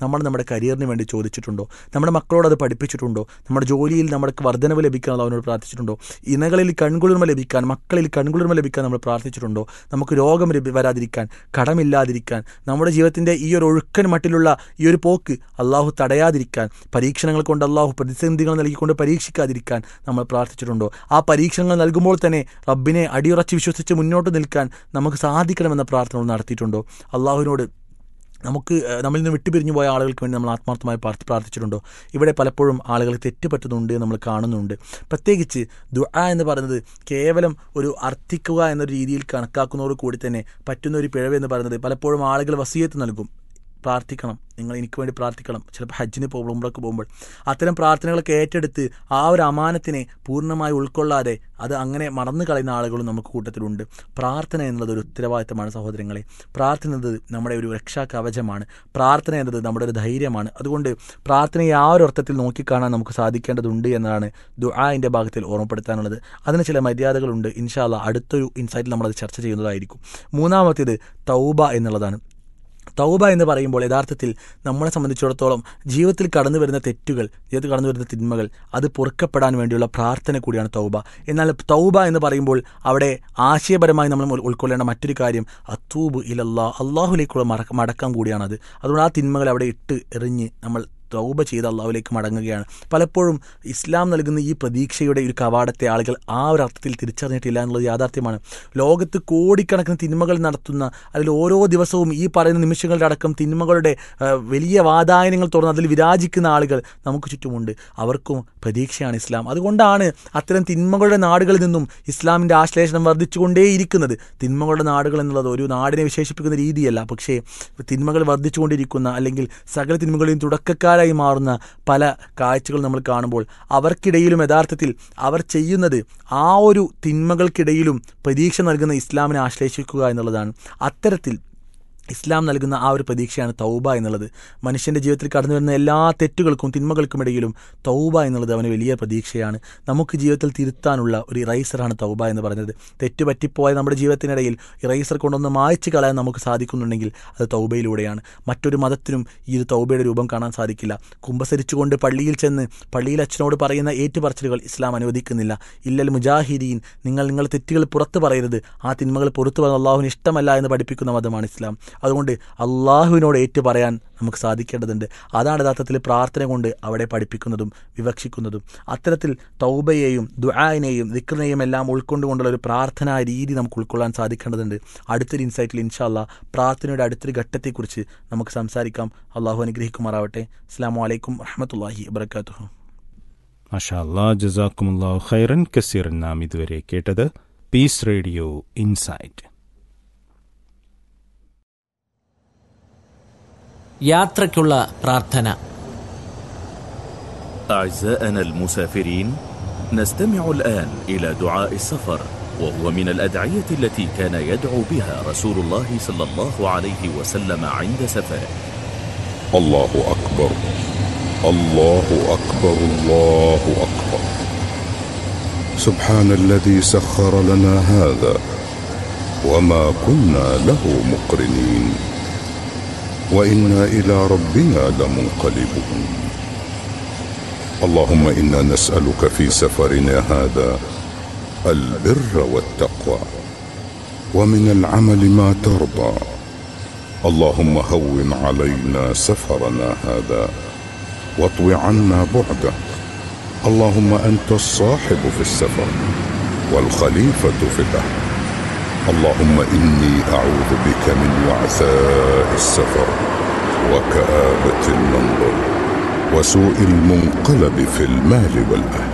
നമ്മൾ നമ്മുടെ കരിയറിന് വേണ്ടി ചോദിച്ചിട്ടുണ്ടോ നമ്മുടെ മക്കളോട് അത് പഠിപ്പിച്ചിട്ടുണ്ടോ നമ്മുടെ ജോലിയിൽ നമുക്ക് വർധനവ് ലഭിക്കാൻ അവനോട് പ്രാർത്ഥിച്ചിട്ടുണ്ടോ ഇണകളിൽ കൺകുളിർമ ലഭിക്കാൻ മക്കളിൽ കൺകുളിർമ ലഭിക്കാൻ നമ്മൾ പ്രാർത്ഥിച്ചിട്ടുണ്ടോ നമുക്ക് രോഗം ലഭി വരാതിരിക്കാൻ കടമില്ലാതിരിക്കാൻ നമ്മുടെ ജീവിതത്തിൻ്റെ ഈ ഒരു ഒഴുക്കൻ മട്ടിലുള്ള ഈ ഒരു പോക്ക് അള്ളാഹു തടയാതിരിക്കാൻ പരീക്ഷണങ്ങൾ കൊണ്ട് അള്ളാഹു പ്രതിസന്ധികൾ നൽകിക്കൊണ്ട് പരീക്ഷിക്കാതിരിക്കാൻ നമ്മൾ പ്രാർത്ഥിച്ചിട്ടുണ്ടോ ആ പരീക്ഷണങ്ങൾ നൽകുമ്പോൾ തന്നെ റബ്ബിനെ അടിയുറച്ച് വിശ്വസിച്ച് മുന്നോട്ട് നിൽക്കാൻ നമുക്ക് സാധിക്കണമെന്ന പ്രാർത്ഥനകൾ നടത്തിയിട്ടുണ്ടോ അള്ളാഹുവിനോട് നമുക്ക് ഏഹ്, നമ്മളിൽ നിന്ന് വിട്ടുപിരിഞ്ഞു പോയ ആളുകൾക്ക് വേണ്ടി നമ്മൾ ആത്മാർത്ഥമായി പ്രാർത്ഥി പ്രാർത്ഥിച്ചിട്ടുണ്ടോ ഇവിടെ പലപ്പോഴും ആളുകൾ തെറ്റ് പറ്റുന്നുണ്ട് എന്ന് നമ്മൾ കാണുന്നുണ്ട് പ്രത്യേകിച്ച് ദുആ എന്ന് പറയുന്നത് കേവലം ഒരു അർത്ഥിക്കുക എന്നൊരു രീതിയിൽ കണക്കാക്കുന്നതോട് കൂടി തന്നെ പറ്റുന്ന ഒരു പിഴവ് എന്ന് പറയുന്നത് പലപ്പോഴും ആളുകൾ വസീയത്ത് നൽകും പ്രാർത്ഥിക്കണം നിങ്ങൾ എനിക്ക് വേണ്ടി പ്രാർത്ഥിക്കണം ചിലപ്പോൾ ഹജ്ജിന് പോകുമ്പോൾ ഉംറക്ക് പോകുമ്പോൾ അത്തരം പ്രാർത്ഥനകളൊക്കെ ഏറ്റെടുത്ത് ആ ഒരു അമാനത്തിനെ പൂർണ്ണമായി ഉൾക്കൊള്ളാതെ അത് അങ്ങനെ മറന്നു കളയുന്ന ആളുകളും നമുക്ക് കൂട്ടത്തിലുണ്ട് പ്രാർത്ഥന എന്നുള്ളത് ഒരു ഉത്തരവാദിത്തമാണ് സഹോദരങ്ങളെ പ്രാർത്ഥന എന്നത് നമ്മുടെ ഒരു രക്ഷാ കവചമാണ് പ്രാർത്ഥന എന്നത് നമ്മുടെ ഒരു ധൈര്യമാണ് അതുകൊണ്ട് പ്രാർത്ഥനയെ ആ ഒരു അർത്ഥത്തിൽ നോക്കിക്കാണാൻ നമുക്ക് സാധിക്കേണ്ടതുണ്ട് എന്നതാണ് ദുആഇൻ്റെ ഭാഗത്തിൽ ഓർമ്മപ്പെടുത്താനുള്ളത് അതിന് ചില മര്യാദകളുണ്ട് ഇൻഷാല്ല അടുത്തൊരു ഇൻസൈറ്റിൽ നമ്മളത് ചർച്ച ചെയ്യുന്നതായിരിക്കും മൂന്നാമത്തേത് തൗബ എന്നുള്ളതാണ് തൗബ എന്ന് പറയുമ്പോൾ യഥാർത്ഥത്തിൽ നമ്മളെ സംബന്ധിച്ചിടത്തോളം ജീവിതത്തിൽ കടന്നു വരുന്ന തെറ്റുകൾ ജീവിതത്തിൽ കടന്നു വരുന്ന തിന്മകൾ അത് പൊറുക്കപ്പെടാൻ വേണ്ടിയുള്ള പ്രാർത്ഥന കൂടിയാണ് തൗബ എന്നാൽ തൗബ എന്ന് പറയുമ്പോൾ അവിടെ ആശയപരമായി നമ്മൾ ഉൾ- ഉൾക്കൊള്ളേണ്ട മറ്റൊരു കാര്യം അത്തൂബ് ഇലല്ലാ അള്ളാഹുലേക്കുള്ള മടക്ക മടക്കം കൂടിയാണത് അതുകൊണ്ട് ആ തിന്മകൾ അവിടെ ഇട്ട് എറിഞ്ഞ് നമ്മൾ തൗബ ചെയ്ത് അള്ളാഹുലേക്ക് മടങ്ങുകയാണ് പലപ്പോഴും ഇസ്ലാം നൽകുന്ന ഈ പ്രതീക്ഷയുടെ ഒരു കവാടത്തെ ആളുകൾ ആ ഒരു അർത്ഥത്തിൽ തിരിച്ചറിഞ്ഞിട്ടില്ല എന്നുള്ളത് യാഥാർത്ഥ്യമാണ് ലോകത്ത് കോടിക്കണക്കിന് തിന്മകൾ നടത്തുന്ന അതിൽ ഓരോ ദിവസവും ഈ പറയുന്ന നിമിഷങ്ങളുടെ അടക്കം തിന്മകളുടെ ആ, വലിയ വാതായനങ്ങൾ തുറന്ന് അതിൽ വിരാജിക്കുന്ന ആളുകൾ നമുക്ക് ചുറ്റുമുണ്ട് അവർക്കും പ്രതീക്ഷയാണ് ഇസ്ലാം അതുകൊണ്ടാണ് അത്തരം തിന്മകളുടെ നാടുകളിൽ നിന്നും ഇസ്ലാമിൻ്റെ ആശ്ലേഷണം വർദ്ധിച്ചുകൊണ്ടേയിരിക്കുന്നത് തിന്മകളുടെ നാടുകൾ എന്നുള്ളത് ഒരു നാടിനെ വിശേഷിപ്പിക്കുന്ന രീതിയല്ല പക്ഷേ തിന്മകൾ വർദ്ധിച്ചുകൊണ്ടിരിക്കുന്ന അല്ലെങ്കിൽ സകല തിന്മകളെയും തുടക്കക്കാരായി മാറുന്ന പല കാഴ്ചകൾ നമ്മൾ കാണുമ്പോൾ അവർക്കിടയിലും യഥാർത്ഥത്തിൽ അവർ ചെയ്യുന്നത് ആ ഒരു തിന്മകൾക്കിടയിലും പ്രതീക്ഷ നൽകുന്ന ഇസ്ലാമിനെ ആശ്ലേഷിക്കുക എന്നുള്ളതാണ് അത്തരത്തിൽ ഇസ്ലാം നൽകുന്ന ആ ഒരു പ്രതീക്ഷയാണ് തൗബ എന്നുള്ളത് മനുഷ്യൻ്റെ ജീവിതത്തിൽ കടന്നു വരുന്ന എല്ലാ തെറ്റുകൾക്കും തിന്മകൾക്കും ഇടയിലും തൗബ എന്നുള്ളത് അവന് വലിയ പ്രതീക്ഷയാണ് നമുക്ക് ജീവിതത്തിൽ തിരുത്താനുള്ള ഒരു ഇറൈസറാണ് തൗബ എന്ന് പറയുന്നത് തെറ്റ് പറ്റിപ്പോയ നമ്മുടെ ജീവിതത്തിനിടയിൽ ഇറൈസർ കൊണ്ടൊന്ന് മായ്ച്ചു കളയാൻ നമുക്ക് സാധിക്കുന്നുണ്ടെങ്കിൽ അത് തൗബയിലൂടെയാണ് മറ്റൊരു മതത്തിനും ഈ ഒരു തൗബയുടെ രൂപം കാണാൻ സാധിക്കില്ല കുമ്പസരിച്ചുകൊണ്ട് പള്ളിയിൽ ചെന്ന് പള്ളിയിൽ അച്ഛനോട് പറയുന്ന ഏറ്റുപറച്ചിലുകൾ ഇസ്ലാം അനുവദിക്കുന്നില്ല ഇല്ലൽ മുജാഹിദീൻ നിങ്ങൾ നിങ്ങൾ തെറ്റുകൾ പുറത്ത് പറയരുത് ആ തിന്മകൾ പുറത്തു പറഞ്ഞ അള്ളാഹുവിന് ഇഷ്ടമല്ല എന്ന് പഠിപ്പിക്കുന്ന മതമാണ് ഇസ്ലാം അതുകൊണ്ട് അള്ളാഹുവിനോട് ഏറ്റു പറയാൻ നമുക്ക് സാധിക്കേണ്ടതുണ്ട് അതാണ് യഥാർത്ഥത്തിൽ പ്രാർത്ഥന കൊണ്ട് അവിടെ പഠിപ്പിക്കുന്നതും വിവക്ഷിക്കുന്നതും അത്തരത്തിൽ തൗബയെയും ദുആനെയും ദിക്റിനെയും എല്ലാം ഉൾക്കൊണ്ടുകൊണ്ടുള്ള ഒരു പ്രാർത്ഥനാ രീതി നമുക്ക് ഉൾക്കൊള്ളാൻ സാധിക്കേണ്ടതുണ്ട് അടുത്തൊരു ഇൻസൈറ്റിൽ ഇൻഷാല്ല പ്രാർത്ഥനയുടെ അടുത്തൊരു ഘട്ടത്തെക്കുറിച്ച് നമുക്ക് സംസാരിക്കാം അള്ളാഹു അനുഗ്രഹിക്കുമാറാവട്ടെ അസ്സാം വലൈക്കും വറഹമത്തല്ലാഹി വബർക്കാത്തു മാഷാ അല്ലാ ജസാക്കുമുല്ലാഹു ഖൈറൻ കസീറൻ നാം ഇതുവരെ കേട്ടത് പീസ് റേഡിയോ ഇൻസൈറ്റ് യാത്രയ്ക്കുള്ള പ്രാർത്ഥന أعزائنا المسافرين نستمع الآن إلى دعاء السفر وهو من الأدعية التي كان يدعو بها رسول الله صلى الله عليه وسلم عند سفره الله أكبر الله أكبر الله أكبر سبحان الذي سخر لنا هذا وما كنا له مقرنين وإنا إلى ربنا لمنقلبون اللهم إنا نسألك في سفرنا هذا البر والتقوى ومن العمل ما ترضى اللهم هون علينا سفرنا هذا واطو عنا بعده اللهم انت الصاحب في السفر والخليفه في الاهل اللهم اني اعوذ بك من وعثاء السفر وكابه المنظر وسوء المنقلب في المال والاهل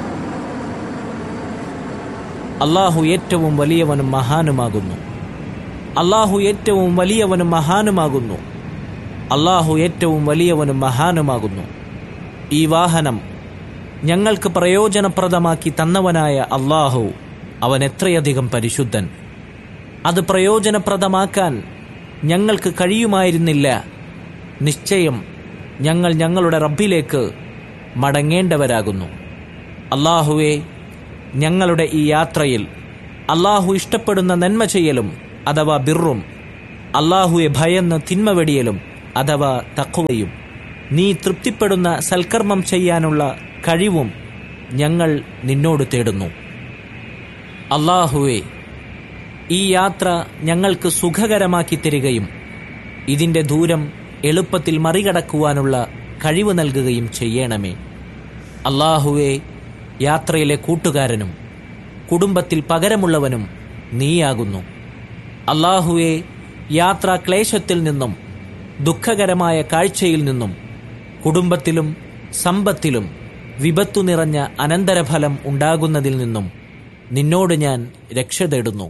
അള്ളാഹു ഏറ്റവും വലിയവനും മഹാനുമാകുന്നു അള്ളാഹു ഏറ്റവും വലിയവനും മഹാനുമാകുന്നു അള്ളാഹു ഏറ്റവും വലിയവനും മഹാനുമാകുന്നു ഈ വാഹനം ഞങ്ങൾക്ക് പ്രയോജനപ്രദമാക്കി തന്നവനായ അള്ളാഹു അവൻ എത്രയധികം പരിശുദ്ധൻ അത് പ്രയോജനപ്രദമാക്കാൻ ഞങ്ങൾക്ക് കഴിയുമായിരുന്നില്ല നിശ്ചയം ഞങ്ങൾ ഞങ്ങളുടെ റബ്ബിലേക്ക് മടങ്ങേണ്ടവരാകുന്നു അള്ളാഹുവെ ഞങ്ങളുടെ ഈ യാത്രയിൽ അള്ളാഹു ഇഷ്ടപ്പെടുന്ന നന്മ ചെയ്യലും അഥവാ ബിറും അള്ളാഹുവെ ഭയന്ന് തിന്മ വെടിയലും അഥവാ തക്കുവയും നീ തൃപ്തിപ്പെടുന്ന സൽക്കർമ്മം ചെയ്യാനുള്ള കഴിവും ഞങ്ങൾ നിന്നോട് തേടുന്നു അള്ളാഹുവേ ഈ യാത്ര ഞങ്ങൾക്ക് സുഖകരമാക്കി തരികയും ഇതിന്റെ ദൂരം എളുപ്പത്തിൽ മറികടക്കുവാനുള്ള കഴിവ് നൽകുകയും ചെയ്യണമേ അള്ളാഹുവെ യാത്രയിലെ കൂട്ടുകാരനും കുടുംബത്തിൽ പകരമുള്ളവനും നീയാകുന്നു അള്ളാഹുവെ യാത്രാ ക്ലേശത്തിൽ നിന്നും ദുഃഖകരമായ കാഴ്ചയിൽ നിന്നും കുടുംബത്തിലും സമ്പത്തിലും വിപത്തു നിറഞ്ഞ അനന്തരഫലം ഉണ്ടാകുന്നതിൽ നിന്നും നിന്നോട് ഞാൻ രക്ഷ തേടുന്നു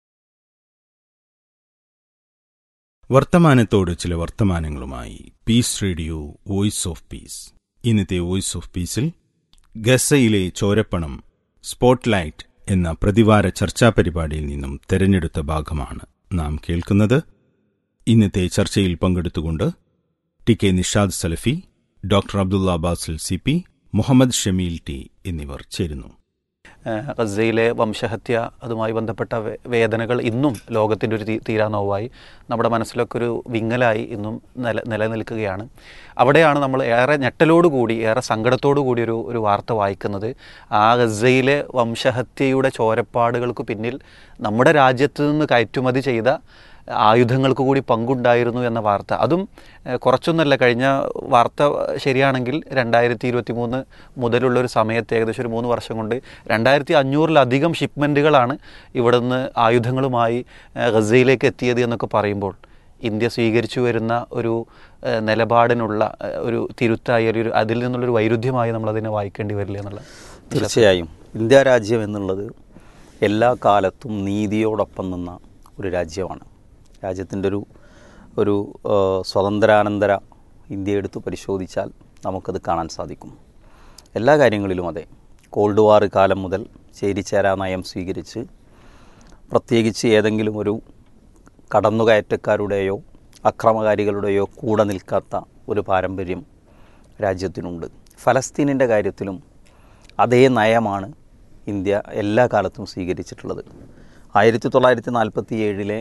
വർത്തമാനത്തോട് ചില വർത്തമാനങ്ങളുമായി peace radio voice of peace ഇന്നത്തെ വോയിസ് ഓഫ് പീസിൽ ഗസയിലെ ചോരപ്പണം സ്പോട്ട്ലൈറ്റ് എന്ന പ്രതിവാര ചർച്ചാ പരിപാടിയിൽ നിന്നും തെരഞ്ഞെടുത്ത ഭാഗമാണ് നാം കേൾക്കുന്നത് ഇന്നത്തെ ചർച്ചയിൽ പങ്കെടുത്തുകൊണ്ട് T K Nishad Salafi doctor Abdullah Basil C P Muhammad Shameel T എന്നിവർ ചേരുന്നു ഏഹ് ഗസയിലെ വംശഹത്യ അതുമായി ബന്ധപ്പെട്ട വേ- വേദനകൾ ഇന്നും ലോകത്തിൻ്റെ ഒരു തീ- തീരാനോവായി നമ്മുടെ മനസ്സിലൊക്കെ ഒരു വിങ്ങലായി ഇന്നും നില നിലനിൽക്കുകയാണ് അവിടെയാണ് നമ്മൾ ഏറെ ഞെട്ടലോടുകൂടി ഏറെ സങ്കടത്തോടു കൂടി ഒരു ഒരു വാർത്ത വായിക്കുന്നത് ആ ഗസയിലെ വംശഹത്യയുടെ ചോരപ്പാടുകൾക്ക് പിന്നിൽ നമ്മുടെ രാജ്യത്ത് നിന്ന് കയറ്റുമതി ചെയ്ത ആയുധങ്ങൾക്ക് കൂടി പങ്കുണ്ടായിരുന്നു എന്ന വാർത്ത അതും ഏഹ്, കുറച്ചൊന്നല്ല കഴിഞ്ഞ വാർത്ത ശരിയാണെങ്കിൽ രണ്ടായിരത്തി ഇരുപത്തി മൂന്ന് മുതലുള്ള ഒരു സമയത്ത് ഏകദേശം ഒരു മൂന്ന് വർഷം കൊണ്ട് രണ്ടായിരത്തി അഞ്ഞൂറിലധികം ഷിപ്മെൻറ്റുകളാണ് ഇവിടുന്ന് ആയുധങ്ങളുമായി ഏഹ്, ഗസയിലേക്ക് എത്തിയത് എന്നൊക്കെ പറയുമ്പോൾ ഇന്ത്യ സ്വീകരിച്ചു വരുന്ന ഒരു ഏഹ്, നിലപാടിനുള്ള ഏഹ്, ഒരു തിരുത്തായി ഒരു അതിൽ നിന്നുള്ളൊരു വൈരുദ്ധ്യമായി നമ്മളതിനെ വായിക്കേണ്ടി വരില്ല എന്നുള്ള തീർച്ചയായും ഇന്ത്യ രാജ്യം എന്നുള്ളത് എല്ലാ കാലത്തും നീതിയോടൊപ്പം നിന്ന ഒരു രാജ്യമാണ് രാജ്യത്തിൻ്റെ ഒരു ഒരു ആ, സ്വതന്ത്രാനന്തര ഇന്ത്യ എടുത്ത് പരിശോധിച്ചാൽ നമുക്കത് കാണാൻ സാധിക്കും എല്ലാ കാര്യങ്ങളിലും അതെ കോൾഡ് വാർ കാലം മുതൽ ചേരിചേരാ നയം സ്വീകരിച്ച് പ്രത്യേകിച്ച് ഏതെങ്കിലും ഒരു കടന്നുകയറ്റക്കാരുടെയോ അക്രമകാരികളുടെയോ കൂടെ നിൽക്കാത്ത ഒരു പാരമ്പര്യം രാജ്യത്തിനുണ്ട് ഫലസ്തീനിൻ്റെ കാര്യത്തിലും അതേ നയമാണ് ഇന്ത്യ എല്ലാ കാലത്തും സ്വീകരിച്ചിട്ടുള്ളത് ആയിരത്തി തൊള്ളായിരത്തി നാൽപ്പത്തി ഏഴിലെ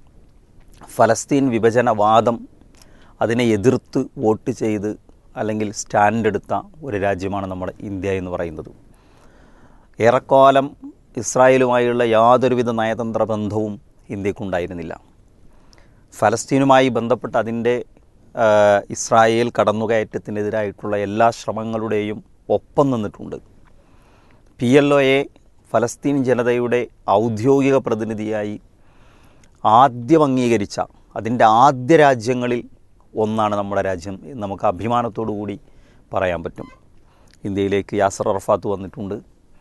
ഫലസ്തീൻ വിഭജനവാദം അതിനെ എതിർത്ത് വോട്ട് ചെയ്ത് അല്ലെങ്കിൽ സ്റ്റാൻഡ് എടുത്ത ഒരു രാജ്യമാണ് നമ്മുടെ ഇന്ത്യ എന്ന് പറയുന്നത് ഏറെക്കാലം ഇസ്രായേലുമായുള്ള യാതൊരുവിധ നയതന്ത്ര ബന്ധവും ഇന്ത്യക്കുണ്ടായിരുന്നില്ല ഫലസ്തീനുമായി ബന്ധപ്പെട്ട് അതിൻ്റെ ആ, ഇസ്രായേൽ കടന്നുകയറ്റത്തിനെതിരായിട്ടുള്ള എല്ലാ ശ്രമങ്ങളുടെയും ഒപ്പം നിന്നിട്ടുണ്ട് പി എൽ ഒയെ ഫലസ്തീൻ ജനതയുടെ ഔദ്യോഗിക പ്രതിനിധിയായി ആദ്യം അംഗീകരിച്ച അതിൻ്റെ ആദ്യ രാജ്യങ്ങളിൽ ഒന്നാണ് നമ്മുടെ രാജ്യം എന്ന് നമുക്ക് അഭിമാനത്തോടു കൂടി പറയാൻ പറ്റും ഇന്ത്യയിലേക്ക് യാസർ അറഫാത്ത് വന്നിട്ടുണ്ട്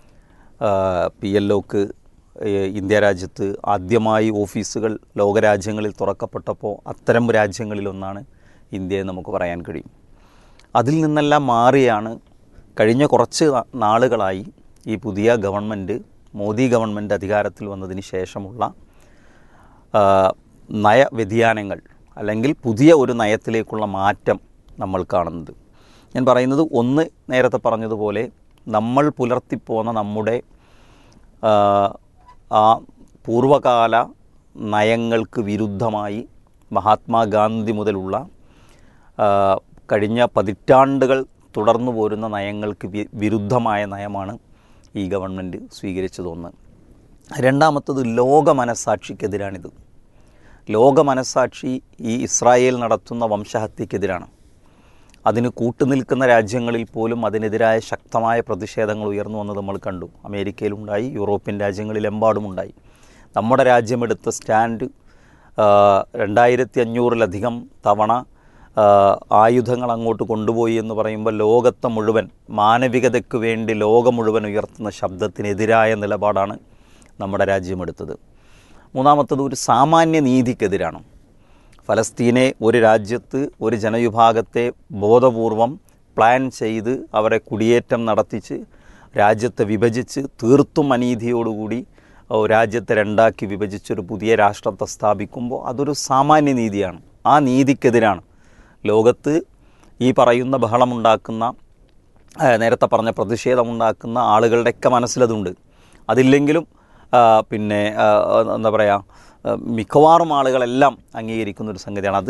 പി എൽ ഒക്ക് ഇന്ത്യ രാജ്യത്ത് ആദ്യമായി ഓഫീസുകൾ ലോകരാജ്യങ്ങളിൽ തുറക്കപ്പെട്ടപ്പോൾ അത്തരം രാജ്യങ്ങളിലൊന്നാണ് ഇന്ത്യയെ നമുക്ക് പറയാൻ കഴിയും അതിൽ നിന്നെല്ലാം മാറിയാണ് കഴിഞ്ഞ കുറച്ച് നാ- നാളുകളായി ഈ പുതിയ ഗവൺമെൻറ് മോദി ഗവൺമെൻറ് അധികാരത്തിൽ വന്നതിന് ശേഷമുള്ള ആ, നയവ്യതിയാനങ്ങൾ അല്ലെങ്കിൽ പുതിയ ഒരു നയത്തിലേക്കുള്ള മാറ്റം നമ്മൾ കാണുന്നത് ഞാൻ പറയുന്നത് ഒന്ന് നേരത്തെ പറഞ്ഞതുപോലെ നമ്മൾ പുലർത്തിപ്പോന്ന നമ്മുടെ ആ, ആ പൂർവകാല നയങ്ങൾക്ക് വിരുദ്ധമായി മഹാത്മാഗാന്ധി മുതലുള്ള ആ, കഴിഞ്ഞ പതിറ്റാണ്ടുകൾ തുടർന്നു പോരുന്ന നയങ്ങൾക്ക് വി- വിരുദ്ധമായ നയമാണ് ഈ ഗവൺമെൻറ് സ്വീകരിച്ചതൊന്ന് രണ്ടാമത്തത് ലോക മനസ്സാക്ഷിക്കെതിരാണിത് ലോക മനസ്സാക്ഷി ഈ ഇസ്രായേൽ നടത്തുന്ന വംശഹത്യക്കെതിരാണ് അതിന് കൂട്ടുനിൽക്കുന്ന രാജ്യങ്ങളിൽ പോലും അതിനെതിരായ ശക്തമായ പ്രതിഷേധങ്ങൾ ഉയർന്നു വന്നത് നമ്മൾ കണ്ടു അമേരിക്കയിലുണ്ടായി യൂറോപ്യൻ രാജ്യങ്ങളിലെമ്പാടുമുണ്ടായി നമ്മുടെ രാജ്യമെടുത്ത സ്റ്റാൻഡ് ആ, രണ്ടായിരത്തി അഞ്ഞൂറിലധികം തവണ ആ, ആയുധങ്ങൾ അങ്ങോട്ട് കൊണ്ടുപോയി എന്ന് പറയുമ്പോൾ ലോകത്തെ മുഴുവൻ മാനവികതയ്ക്ക് വേണ്ടി ലോകം മുഴുവൻ ഉയർത്തുന്ന ശബ്ദത്തിനെതിരായ നിലപാടാണ് നമ്മുടെ രാജ്യമെടുത്തത് മൂന്നാമത്തത് ഒരു സാമാന്യ നീതിക്കെതിരാണ് ഫലസ്തീനെ ഒരു രാജ്യത്ത് ഒരു ജനവിഭാഗത്തെ ബോധപൂർവം പ്ലാൻ ചെയ്ത് അവരെ കുടിയേറ്റം നടത്തിച്ച് രാജ്യത്തെ വിഭജിച്ച് തീർത്തും അനീതിയോടുകൂടി ഓ, രാജ്യത്തെ രണ്ടാക്കി വിഭജിച്ചൊരു പുതിയ രാഷ്ട്രത്തെ സ്ഥാപിക്കുമ്പോൾ അതൊരു സാമാന്യ നീതിയാണ് ആ നീതിക്കെതിരാണ് ലോകത്ത് ഈ പറയുന്ന ബഹളമുണ്ടാക്കുന്ന ആ, നേരത്തെ പറഞ്ഞ പ്രതിഷേധമുണ്ടാക്കുന്ന ആളുകളുടെയൊക്കെ മനസ്സിലതുണ്ട് അതില്ലെങ്കിലും ആ, പിന്നെ ആ, എന്താ പറയുക ആ, മിക്കവാറും ആളുകളെല്ലാം അംഗീകരിക്കുന്ന ഒരു സംഗതിയാണ് അത്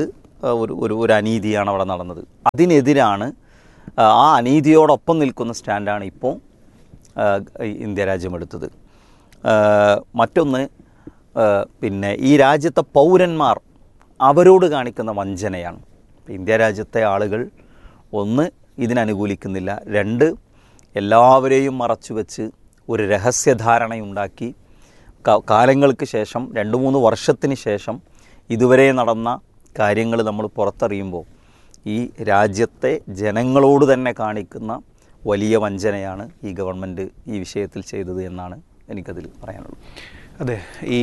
ആ, ഒരു ഒരു ഒരു അനീതിയാണ് അവിടെ നടന്നത് അതിനെതിരാണ് ആ, ആ അനീതിയോടൊപ്പം നിൽക്കുന്ന സ്റ്റാൻഡാണ് ഇപ്പോൾ ആ, ഈ ഇന്ത്യ രാജ്യം എടുത്തത് ആ, മറ്റൊന്ന് ആ, പിന്നെ ഈ രാജ്യത്തെ പൗരന്മാർ അവരോട് കാണിക്കുന്ന വഞ്ചനയാണ് ഇന്ത്യ രാജ്യത്തെ ആളുകൾ ഒന്ന് ഇതിനനുകൂലിക്കുന്നില്ല രണ്ട് എല്ലാവരെയും മറച്ചുവെച്ച് ഒരു രഹസ്യധാരണയുണ്ടാക്കി ക- കാലങ്ങൾക്ക് ശേഷം രണ്ട് മൂന്ന് വർഷത്തിന് ശേഷം ഇതുവരെ നടന്ന കാര്യങ്ങൾ നമ്മൾ പുറത്തറിയുമ്പോൾ ഈ രാജ്യത്തെ ജനങ്ങളോട് തന്നെ കാണിക്കുന്ന വലിയ വഞ്ചനയാണ് ഈ ഗവൺമെൻറ് ഈ വിഷയത്തിൽ ചെയ്തത് എന്നാണ് എനിക്കതിൽ പറയാനുള്ളത് അതെ ഈ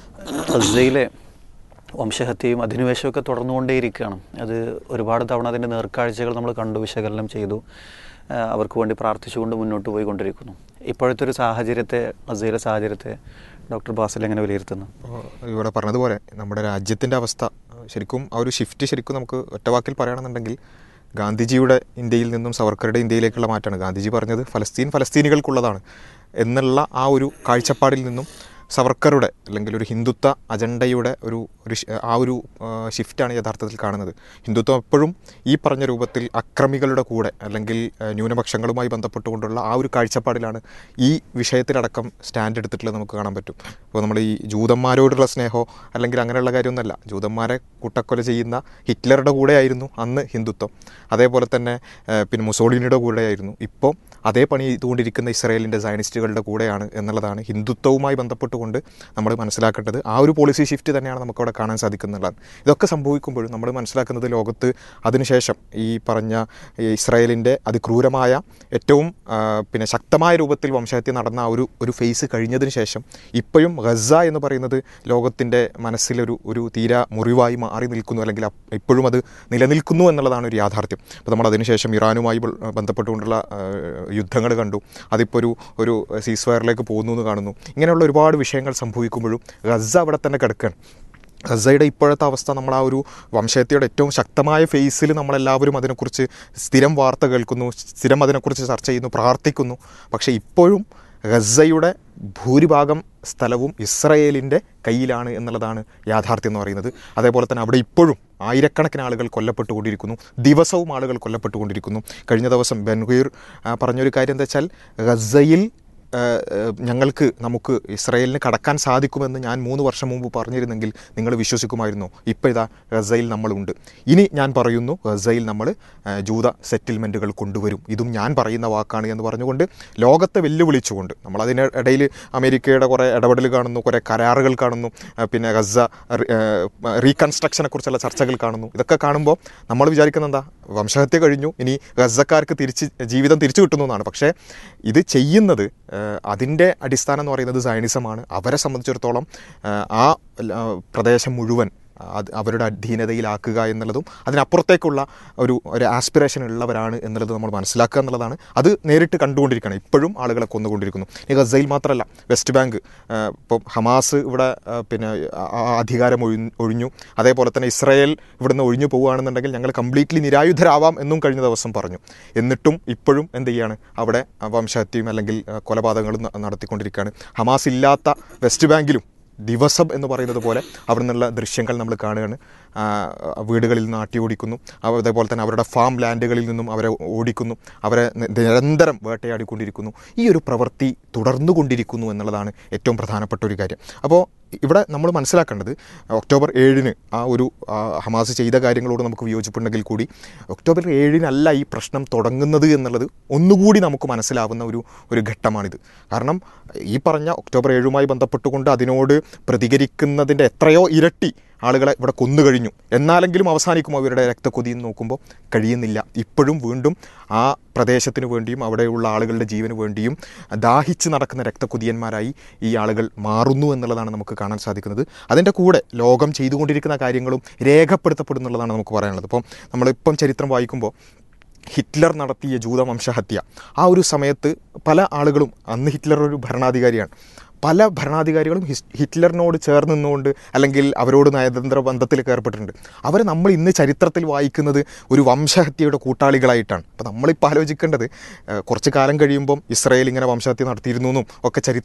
ഗസയിലെ വംശഹത്യയും അധിനിവേശമൊക്കെ തുടർന്നുകൊണ്ടേയിരിക്കുകയാണ് അത് ഒരുപാട് തവണ അതിൻ്റെ നേർക്കാഴ്ചകൾ നമ്മൾ കണ്ടു വിശകലനം ചെയ്തു ആ, അവർക്ക് വേണ്ടി പ്രാർത്ഥിച്ചുകൊണ്ട് മുന്നോട്ട് പോയിക്കൊണ്ടിരിക്കുന്നു ഇപ്പോഴത്തെ ഒരു സാഹചര്യത്തെ ഗസയിലെ സാഹചര്യത്തെ ഡോക്ടർ ബാസിൽ എങ്ങനെ വിലയിരുത്തുന്നു ഇപ്പോൾ ഇവിടെ പറഞ്ഞതുപോലെ നമ്മുടെ രാജ്യത്തിൻ്റെ അവസ്ഥ ശരിക്കും ആ ഒരു ഷിഫ്റ്റ് ശരിക്കും നമുക്ക് ഒറ്റവാക്കിൽ പറയുകയാണെന്നുണ്ടെങ്കിൽ ഗാന്ധിജിയുടെ ഇന്ത്യയിൽ നിന്നും സവർക്കറുടെ ഇന്ത്യയിലേക്കുള്ള മാറ്റമാണ് ഗാന്ധിജി പറഞ്ഞത് ഫലസ്തീൻ ഫലസ്തീനികൾക്കുള്ളതാണ് എന്നുള്ള ആ ഒരു കാഴ്ചപ്പാടിൽ നിന്നും സവർക്കറുടെ അല്ലെങ്കിൽ ഒരു ഹിന്ദുത്വ അജണ്ടയുടെ ഒരു ഒരു ഷി- ആ ഒരു ആ, ഷിഫ്റ്റാണ് യഥാർത്ഥത്തിൽ കാണുന്നത് ഹിന്ദുത്വം എപ്പോഴും ഈ പറഞ്ഞ രൂപത്തിൽ അക്രമികളുടെ കൂടെ അല്ലെങ്കിൽ ആ, ന്യൂനപക്ഷങ്ങളുമായി ബന്ധപ്പെട്ടുകൊണ്ടുള്ള ആ ഒരു കാഴ്ചപ്പാടിലാണ് ഈ വിഷയത്തിലടക്കം സ്റ്റാൻഡ് എടുത്തിട്ടുള്ളത് നമുക്ക് കാണാൻ പറ്റും അപ്പോൾ നമ്മൾ ഈ ജൂതന്മാരോടുള്ള സ്നേഹമോ അല്ലെങ്കിൽ അങ്ങനെയുള്ള കാര്യമൊന്നുമല്ല ജൂതന്മാരെ കൂട്ടക്കൊല ചെയ്യുന്ന ഹിറ്റ്ലറുടെ കൂടെയായിരുന്നു അന്ന് ഹിന്ദുത്വം അതേപോലെ തന്നെ ആ, പിന്നെ മുസോളിനിയുടെ കൂടെയായിരുന്നു ഇപ്പോൾ അതേ പണി ചെയ്തുകൊണ്ടിരിക്കുന്ന ഇസ്രായേലിൻ്റെ സയനിസ്റ്റുകളുടെ കൂടെയാണ് എന്നുള്ളതാണ് ഹിന്ദുത്വവുമായി ബന്ധപ്പെട്ടുകൊണ്ട് നമ്മൾ മനസ്സിലാക്കേണ്ടത് ആ ഒരു പോളിസി ഷിഫ്റ്റ് തന്നെയാണ് നമുക്കവിടെ കാണാൻ സാധിക്കുന്നുള്ളത് ഇതൊക്കെ സംഭവിക്കുമ്പോഴും നമ്മൾ മനസ്സിലാക്കുന്നത് ലോകത്ത് അതിനുശേഷം ഈ പറഞ്ഞ ഈ ഇസ്രായേലിൻ്റെ അതിക്രൂരമായ ഏറ്റവും ആ, പിന്നെ ശക്തമായ രൂപത്തിൽ വംശഹത്യ നടന്ന ആ ഒരു ഒരു ഫേസ് കഴിഞ്ഞതിന് ശേഷം ഇപ്പോഴും ഗസ എന്ന് പറയുന്നത് ലോകത്തിൻ്റെ മനസ്സിലൊരു ഒരു തീരാ മുറിവായി മാറി നിൽക്കുന്നു അല്ലെങ്കിൽ അപ്പ് ഇപ്പോഴും അത് നിലനിൽക്കുന്നു എന്നുള്ളതാണ് ഒരു യാഥാർത്ഥ്യം അപ്പോൾ നമ്മൾ അതിനുശേഷം ഇറാനുമായി ബ- ബന്ധപ്പെട്ടുകൊണ്ടുള്ള യുദ്ധങ്ങൾ കണ്ടു അതിപ്പോൾ ഒരു ഒരു സീസ് ഫയറിലേക്ക് പോകുന്നു എന്ന് കാണുന്നു ഇങ്ങനെയുള്ള ഒരുപാട് വിഷയങ്ങൾ സംഭവിക്കുമ്പോഴും ഗസ അവിടെ തന്നെ കിടക്കുകയാണ് ഗസയുടെ ഇപ്പോഴത്തെ അവസ്ഥ നമ്മൾ ആ ഒരു വംശഹത്യയുടെ ഏറ്റവും ശക്തമായ ഫേസിൽ നമ്മളെല്ലാവരും അതിനെക്കുറിച്ച് സ്ഥിരം വാർത്ത കേൾക്കുന്നു സ്ഥിരം അതിനെക്കുറിച്ച് ചർച്ച ചെയ്യുന്നു പ്രാർത്ഥിക്കുന്നു പക്ഷേ ഇപ്പോഴും ഗസയുടെ ഭൂരിഭാഗം സ്ഥലവും ഇസ്രയേലിൻ്റെ കയ്യിലാണ് എന്നുള്ളതാണ് യാഥാർത്ഥ്യം എന്ന് പറയുന്നത് അതേപോലെ തന്നെ അവിടെ ഇപ്പോഴും ആയിരക്കണക്കിന് ആളുകൾ കൊല്ലപ്പെട്ടുകൊണ്ടിരിക്കുന്നു ദിവസവും ആളുകൾ കൊല്ലപ്പെട്ടുകൊണ്ടിരിക്കുന്നു കഴിഞ്ഞ ദിവസം ബൻഗീർ ആ, പറഞ്ഞൊരു കാര്യം എന്താ വെച്ചാൽ ഗസയിൽ ഏഹ്, ഏഹ്, ഞങ്ങൾക്ക് നമുക്ക് ഇസ്രായേലിന് കടക്കാൻ സാധിക്കുമെന്ന് ഞാൻ മൂന്ന് വർഷം മുമ്പ് പറഞ്ഞിരുന്നെങ്കിൽ നിങ്ങൾ വിശ്വസിക്കുമായിരുന്നു ഇപ്പോൾ ഇതാ ഗസയിൽ നമ്മളുണ്ട് ഇനി ഞാൻ പറയുന്നു ഗസയിൽ നമ്മൾ ഏഹ്, ജൂത സെറ്റിൽമെൻറ്റുകൾ കൊണ്ടുവരും ഇതും ഞാൻ പറയുന്ന വാക്കാണ് എന്ന് പറഞ്ഞുകൊണ്ട് ലോകത്തെ വെല്ലുവിളിച്ചുകൊണ്ട് നമ്മൾ അതിനിടയിൽ അമേരിക്കയുടെ കുറേ ഇടപെടൽ കാണുന്നു കുറേ കരാറുകൾ കാണുന്നു ഏഹ്, പിന്നെ ഗസ റീകൺസ്ട്രക്ഷനെ കുറിച്ചുള്ള ചർച്ചകൾ കാണുന്നു ഇതൊക്കെ കാണുമ്പോൾ നമ്മൾ വിചാരിക്കുന്നത് എന്താ വംശഹത്യ കഴിഞ്ഞു ഇനി ഗസക്കാർക്ക് തിരിച്ച് ജീവിതം തിരിച്ചു കിട്ടുന്നു എന്നാണ് പക്ഷേ ഇത് ചെയ്യുന്നത് ഏഹ്, അതിൻ്റെ അടിസ്ഥാനം എന്ന് പറയുന്നത് സയനിസമാണ് അവരെ സംബന്ധിച്ചിടത്തോളം ഏഹ്, ആ ആ, പ്രദേശം മുഴുവൻ അത് അവരുടെ അധീനതയിലാക്കുക എന്നുള്ളതും അതിനപ്പുറത്തേക്കുള്ള ഒരു ഒരു ആസ്പിറേഷൻ ഉള്ളവരാണ് എന്നുള്ളത് നമ്മൾ മനസ്സിലാക്കുക എന്നുള്ളതാണ് അത് നേരിട്ട് കണ്ടുകൊണ്ടിരിക്കുകയാണ് ഇപ്പോഴും ആളുകളെ കൊന്നുകൊണ്ടിരിക്കുന്നു ഈ ഗസയിൽ മാത്രമല്ല വെസ്റ്റ് ബാങ്ക് ഏഹ്, ഇപ്പം ഹമാസ് ഇവിടെ ഏഹ്, പിന്നെ ആ- ആ അധികാരം ഒഴിഞ്ഞു ഒഴിഞ്ഞു അതേപോലെ തന്നെ ഇസ്രായേൽ ഇവിടുന്ന് ഒഴിഞ്ഞു പോവുകയാണെന്നുണ്ടെങ്കിൽ ഞങ്ങൾ കംപ്ലീറ്റ്ലി നിരായുധരാവാം എന്നും കഴിഞ്ഞ ദിവസം പറഞ്ഞു എന്നിട്ടും ഇപ്പോഴും എന്ത് ചെയ്യാണ് അവിടെ വംശഹത്യയും അല്ലെങ്കിൽ ഏഹ്, കൊലപാതകങ്ങളും ന- നടത്തിക്കൊണ്ടിരിക്കുകയാണ് ഹമാസ് ഇല്ലാത്ത വെസ്റ്റ് ബാങ്കിലും ദിവസം എന്ന് പറയുന്നത് പോലെ അവിടെ നിന്നുള്ള ദൃശ്യങ്ങൾ നമ്മൾ കാണുകയാണ് ആ, വീടുകളിൽ നിന്ന് ആട്ടി ഓടിക്കുന്നു അവ- അതേപോലെ തന്നെ അവരുടെ ഫാം ലാൻഡുകളിൽ നിന്നും അവരെ ഓടിക്കുന്നു അവരെ നി- നിരന്തരം വേട്ടയാടിക്കൊണ്ടിരിക്കുന്നു ഈ ഒരു പ്രവൃത്തി തുടർന്നുകൊണ്ടിരിക്കുന്നു എന്നുള്ളതാണ് ഏറ്റവും പ്രധാനപ്പെട്ട ഒരു കാര്യം അപ്പോൾ ഇവിടെ നമ്മൾ മനസ്സിലാക്കേണ്ടത് ഒക്ടോബർ ഏഴിന് ആ ഒരു ആ, ഹമാസ് ചെയ്ത കാര്യങ്ങളോട് നമുക്ക് വിയോജിപ്പുണ്ടെങ്കിൽ കൂടി ഒക്ടോബർ ഏഴിനല്ല ഈ പ്രശ്നം തുടങ്ങുന്നത് എന്നുള്ളത് ഒന്നുകൂടി നമുക്ക് മനസ്സിലാവുന്ന ഒരു ഒരു ഘട്ടമാണിത് കാരണം ഈ പറഞ്ഞ ഒക്ടോബർ ഏഴുമായി ബന്ധപ്പെട്ടുകൊണ്ട് അതിനോട് പ്രതികരിക്കുന്നതിൻ്റെ എത്രയോ ഇരട്ടി ആളുകളെ ഇവിടെ കൊന്നു കഴിഞ്ഞു എന്നാലെങ്കിലും അവസാനിക്കും അവരുടെ രക്തക്കൊതി എന്ന് നോക്കുമ്പോൾ കഴിയുന്നില്ല ഇപ്പോഴും വീണ്ടും ആ പ്രദേശത്തിന് വേണ്ടിയും അവിടെയുള്ള ആളുകളുടെ ജീവന് വേണ്ടിയും ദാഹിച്ച് നടക്കുന്ന രക്തക്കൊതിയന്മാരായി ഈ ആളുകൾ മാറുന്നു എന്നുള്ളതാണ് നമുക്ക് കാണാൻ സാധിക്കുന്നത് അതിൻ്റെ കൂടെ ലോകം ചെയ്തുകൊണ്ടിരിക്കുന്ന കാര്യങ്ങളും രേഖപ്പെടുത്തപ്പെടുന്നുള്ളതാണ് നമുക്ക് പറയാനുള്ളത് അപ്പം നമ്മളിപ്പം ചരിത്രം വായിക്കുമ്പോൾ ഹിറ്റ്ലർ നടത്തിയ ജൂതവംശഹത്യ ആ ഒരു സമയത്ത് പല ആളുകളും അന്ന് ഹിറ്റ്ലർ ഒരു ഭരണാധികാരിയാണ് പല ഭരണാധികാരികളും ഹിസ് ഹിറ്റ്ലറിനോട് ചേർന്ന് നിന്നുകൊണ്ട് അല്ലെങ്കിൽ അവരോട് നയതന്ത്ര ബന്ധത്തിലേക്ക് ഏർപ്പെട്ടിട്ടുണ്ട് അവർ നമ്മൾ ഇന്ന് ചരിത്രത്തിൽ വായിക്കുന്നത് ഒരു വംശഹത്യയുടെ കൂട്ടാളികളായിട്ടാണ് അപ്പോൾ നമ്മളിപ്പോൾ ആലോചിക്കേണ്ടത് ഏഹ്, കുറച്ച് കാലം കഴിയുമ്പം ഇസ്രായേൽ ഇങ്ങനെ വംശഹത്യ നടത്തിയിരുന്നു എന്നും ഒക്കെ ചരിത്ര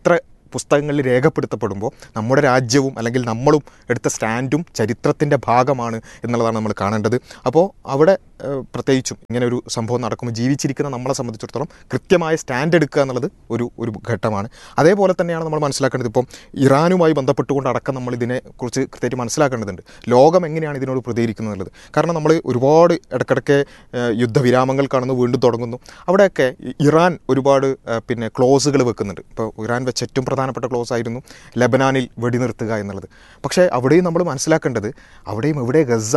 പുസ്തകങ്ങളിൽ രേഖപ്പെടുത്തപ്പെടുമ്പോൾ നമ്മുടെ രാജ്യവും അല്ലെങ്കിൽ നമ്മളും എടുത്ത സ്റ്റാൻഡും ചരിത്രത്തിൻ്റെ ഭാഗമാണ് എന്നുള്ളതാണ് നമ്മൾ കാണേണ്ടത് അപ്പോൾ അവിടെ ഏഹ്, പ്രത്യേകിച്ചും ഇങ്ങനെ ഒരു സംഭവം നടക്കുമ്പോൾ ജീവിച്ചിരിക്കുന്ന നമ്മളെ സംബന്ധിച്ചിടത്തോളം കൃത്യമായ സ്റ്റാൻഡ് എടുക്കുക എന്നുള്ളത് ഒരു ഒരു ഘട്ടമാണ് അതേപോലെ തന്നെയാണ് നമ്മൾ മനസ്സിലാക്കേണ്ടത് ഇപ്പം ഇറാനുമായി ബന്ധപ്പെട്ടുകൊണ്ട് അടക്കം നമ്മൾ ഇതിനെക്കുറിച്ച് കൃത്യമായിട്ട് മനസ്സിലാക്കേണ്ടതുണ്ട് ലോകം എങ്ങനെയാണ് ഇതിനോട് പ്രതികരിക്കുന്നത് എന്നുള്ളത് കാരണം നമ്മൾ ഒരുപാട് ഇടയ്ക്കിടയ്ക്ക് ഏഹ്, യുദ്ധവിരാമങ്ങൾ കാണുന്നു വീണ്ടും തുടങ്ങുന്നു അവിടെയൊക്കെ ഇ- ഇറാൻ ഒരുപാട് ഏഹ്, പിന്നെ ക്ലോസുകൾ വെക്കുന്നുണ്ട് ഇപ്പോൾ ഇറാൻ വെച്ച ഏറ്റവും പ്രധാനപ്പെട്ട ക്ലോസ് ആയിരുന്നു ലബനാനിൽ വെടിനിർത്തുക എന്നുള്ളത് പക്ഷേ അവിടെയും നമ്മൾ മനസ്സിലാക്കേണ്ടത് അവിടെയും എവിടെ ഗസ